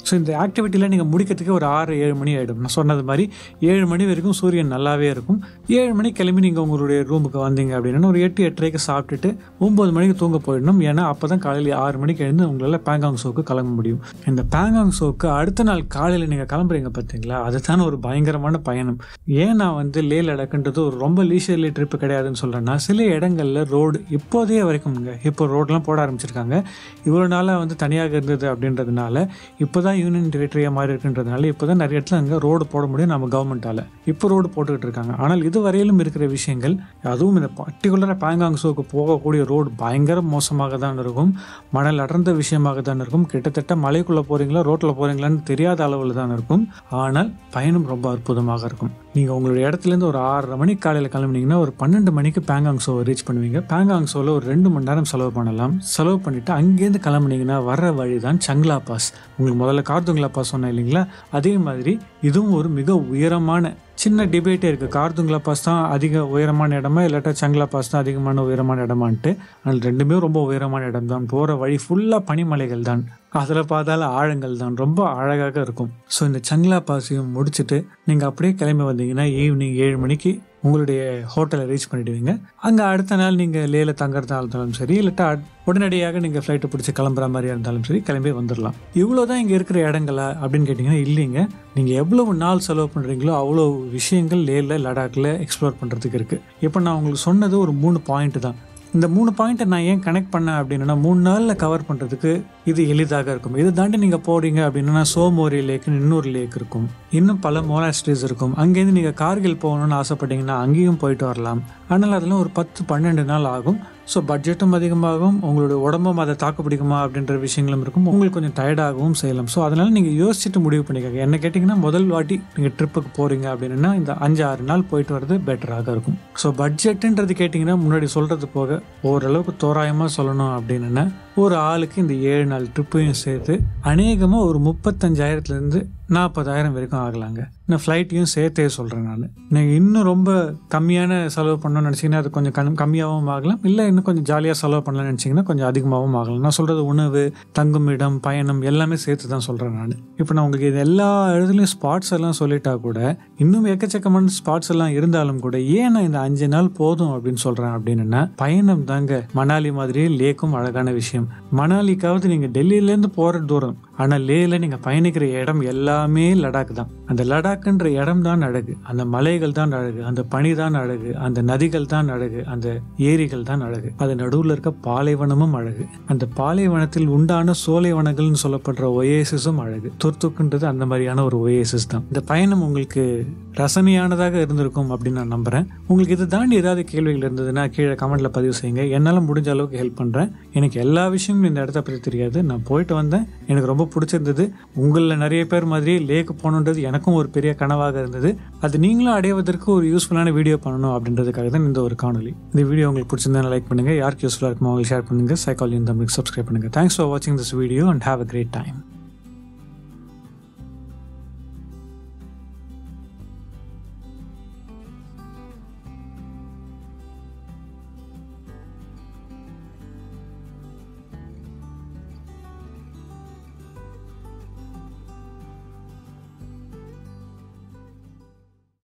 ஸோ இந்த ஆக்டிவிட்டியில் நீங்கள் முடிக்கிறதுக்கு ஒரு ஆறு ஏழு மணி ஆகிடும் நான் சொன்னது மாதிரி ஏழு மணி வரைக்கும் சூரியன் நல்லாவே இருக்கும் ஏழு மணி கிளம்பி நீங்கள் உங்களுடைய ரூமுக்கு வந்தீங்க அப்படின்னா ஒரு எட்டு எட்டரைக்கு சாப்பிட்டுட்டு ஒம்பது மணிக்கு தூங்க போயிடணும் ஏன்னா அப்போ தான் காலையில் ஆறு மணிக்கு எழுந்து உங்களால் பேங்காங் ஷோக்கு கிளம்ப முடியும் இந்த பேங்காங் ஷோக்கு அடுத்த நாள் காலையில் நீங்கள் கிளம்புறீங்க பார்த்தீங்களா அதுதான் ஒரு பயங்கரமான பயணம் ஏன் நான் வந்து லே லடாக்குன்றது ஒரு ரொம்ப லீஷர்லி ட்ரிப்பு கிடையாதுன்னு சொல்கிறேன்னா சில இடங்களில் ரோடு இப்போதைய வரைக்கும்ங்க இப்போ ரோடெலாம் போட ஆரம்பிச்சிருக்காங்க இவ்வளோ நாளாக வந்து தனியாக இருந்தது அப்படின்றதுனால இப்போ தான் யூனியன் டெரிட்டரியாக மாறி இருக்குன்றதுனால இப்போ தான் நிறைய இடத்துல அங்கே ரோடு போட முடியும் நம்ம கவர்மெண்ட்டால் இப்போ ரோடு போட்டுக்கிட்டு இருக்காங்க ஆனால் இது வரையிலும் இருக்கிற விஷயங்கள் அதுவும் இந்த பர்டிகுலராக பேங்காங் ஷோக்கு போகக்கூடிய ரோடு பயங்கர மோசமாக தான் இருக்கும் மணல் அடர்ந்த விஷயமாக தான் இருக்கும் கிட்டத்தட்ட மலைக்குள்ளே போகிறீங்களா ரோட்டில் போகிறீங்களான்னு தெரியாத அளவில் தான் இருக்கும் ஆனால் பயணம் ரொம்ப அற்புதமாக இருக்கும் நீங்கள் உங்களுடைய இடத்துலேருந்து ஒரு ஆறரை மணிக்கு காலையில் கிளம்புனீங்கன்னா ஒரு பன்னெண்டு மணிக்கு பேங்காங் ஷோவை ரீச் பண்ணுவீங்க பேங்காங் ஷோவில் ஒரு ரெண்டு மணி நேரம் செலவு பண்ணலாம் செலவு பண்ணிவிட்டு அங்கேருந்து கிளம்புனீங்கன்னா வர்ற வழி தான் சங்லா பாஸ் உங்களுக்கு முதல்ல கார்துங்லா பாஸ் சொன்னேன் இல்லைங்களா அதே மாதிரி இதுவும் ஒரு மிக உயரமான சின்ன டிபேட்டே இருக்குது கார்துங்லா பாஸ் தான் அதிக உயரமான இடமா இல்லாட்டா சங்லா பாஸ் தான் அதிகமான உயரமான இடமான்ட்டு ஆனால் ரெண்டுமே ரொம்ப உயரமான இடம் தான் போகிற வழி ஃபுல்லாக பனிமலைகள் தான் அதில் பார்த்தால ஆழங்கள் தான் ரொம்ப அழகாக இருக்கும் ஸோ இந்த சங்லா பாஸையும் முடிச்சுட்டு நீங்கள் அப்படியே கிளம்பி வந்தீங்கன்னா ஈவினிங் ஏழு மணிக்கு உங்களுடைய ஹோட்டலை ரீச் பண்ணிடுவீங்க அங்கே அடுத்த நாள் நீங்கள் லேல தங்குறதா இருந்தாலும் சரி இல்லாட்டா உடனடியாக நீங்கள் ஃப்ளைட்டை பிடிச்சி கிளம்புற மாதிரியா இருந்தாலும் சரி கிளம்பி வந்துடலாம் இவ்வளோ தான் இங்கே இருக்கிற இடங்களா அப்படின்னு கேட்டிங்கன்னா இல்லைங்க நீங்கள் எவ்வளவு நாள் செலவு பண்ணுறீங்களோ அவ்வளோ விஷயங்கள் லேல லடாக்கில் எக்ஸ்ப்ளோர் பண்ணுறதுக்கு இருக்குது இப்போ நான் உங்களுக்கு சொன்னது ஒரு மூணு பாயிண்ட் தான் இந்த மூணு பாயிண்ட்டை நான் ஏன் கனெக்ட் பண்ணேன் அப்படின்னா மூணு நாளில் கவர் பண்ணுறதுக்கு இது எளிதாக இருக்கும் இதை தாண்டி நீங்கள் போறீங்க அப்படின்னா சோமோரி லேக்குன்னு இன்னொரு லேக் இருக்கும் இன்னும் பல மோனாஸ்ட்ரீஸ் இருக்கும் அங்கேருந்து நீங்கள் கார்கில் போகணும்னு ஆசைப்பட்டீங்கன்னா அங்கேயும் போயிட்டு வரலாம் ஆனால் அதெல்லாம் ஒரு பத்து பன்னெண்டு நாள் ஆகும் ஸோ பட்ஜெட்டும் அதிகமாகும் உங்களுடைய உடம்பும் அதை தாக்கு பிடிக்குமா அப்படின்ற விஷயங்களும் இருக்கும் உங்களுக்கு கொஞ்சம் டயர்டாகவும் செய்யலாம் ஸோ அதனால் நீங்கள் யோசிச்சுட்டு முடிவு பண்ணிக்கோங்க என்ன கேட்டிங்கன்னா முதல் வாட்டி நீங்கள் ட்ரிப்புக்கு போகிறீங்க அப்படின்னா இந்த அஞ்சு ஆறு நாள் போயிட்டு வர்றது பெட்டராக இருக்கும் ஸோ பட்ஜெட்டுன்றது கேட்டிங்கன்னா முன்னாடி சொல்கிறது போக ஓரளவுக்கு தோராயமாக சொல்லணும் அப்படின்னா ஒரு ஆளுக்கு இந்த ஏழு நாள் ட்ரிப்பையும் சேர்த்து அநேகமாக ஒரு முப்பத்தஞ்சாயிரத்துலேருந்து நாற்பதாயிரம் வரைக்கும் ஆகலாங்க நான் ஃப்ளைட்டையும் சேர்த்தே சொல்கிறேன் நான் நீங்கள் இன்னும் ரொம்ப கம்மியான செலவு பண்ணணும்னு நினச்சிங்கன்னா அது கொஞ்சம் கம் கம்மியாகவும் ஆகலாம் இல்லை இன்னும் கொஞ்சம் ஜாலியாக செலவு பண்ணலாம்னு நினச்சிங்கன்னா கொஞ்சம் அதிகமாகவும் ஆகலாம் நான் சொல்கிறது உணவு தங்கும் இடம் பயணம் எல்லாமே சேர்த்து தான் சொல்கிறேன் நான் இப்போ நான் உங்களுக்கு இது எல்லா இடத்துலையும் ஸ்பாட்ஸ் எல்லாம் சொல்லிட்டா கூட இன்னும் எக்கச்சக்கமான ஸ்பாட்ஸ் எல்லாம் இருந்தாலும் கூட ஏன் நான் இந்த அஞ்சு நாள் போதும் அப்படின்னு சொல்கிறேன் அப்படின்னா பயணம் தாங்க மணாலி மாதிரியே லேக்கும் அழகான விஷயம் மணாலிக்காவது நீங்கள் டெல்லியிலேருந்து போகிற தூரம் ஆனால் லேல நீங்கள் பயணிக்கிற இடம் எல்லாமே லடாக் தான் அந்த லடாக்ன்ற இடம் தான் அழகு அந்த மலைகள் தான் அழகு அந்த பனி தான் அழகு அந்த நதிகள் தான் அழகு அந்த ஏரிகள் தான் அழகு அது நடுவில் இருக்க பாலைவனமும் அழகு அந்த பாலைவனத்தில் உண்டான சோலைவனங்கள்னு சொல்லப்படுற ஒயேசிஸும் அழகு துர்த்துக்குன்றது அந்த மாதிரியான ஒரு ஒயேசிஸ் தான் இந்த பயணம் உங்களுக்கு ரசனையானதாக இருந்திருக்கும் அப்படின்னு நான் நம்புறேன் உங்களுக்கு இதை தாண்டி ஏதாவது கேள்விகள் இருந்ததுன்னா கீழே கமெண்ட்ல பதிவு செய்யுங்க என்னால் முடிஞ்ச அளவுக்கு ஹெல்ப் பண்ணுறேன் எனக்கு எல்லா விஷயமும் இந்த இடத்த பற்றி தெரியாது நான் போயிட்டு வந்தேன் எனக்கு ரொம்ப பிடிச்சிருந்தது உங்களில் நிறைய பேர் மாதிரி லேக்கு போகணுன்றது எனக்கும் ஒரு பெரிய கனவாக இருந்தது அது நீங்களும் அடைவதற்கு ஒரு யூஸ்ஃபுல்லான வீடியோ பண்ணணும் அப்படின்றதுக்காக தான் இந்த ஒரு காணொலி இந்த வீடியோ உங்களுக்கு பிடிச்சிருந்தா லைக் பண்ணுங்க யாருக்கு யூஸ்ஃபுல்லாக இருக்குமோ அவங்களுக்கு ஷேர் பண்ணுங்க சைக்காலஜி தமிழுக்கு சப்ஸ்கிரைப் பண்ணுங்க தேங்க்ஸ் ஃபார் வாட்சிங் this video and have a great time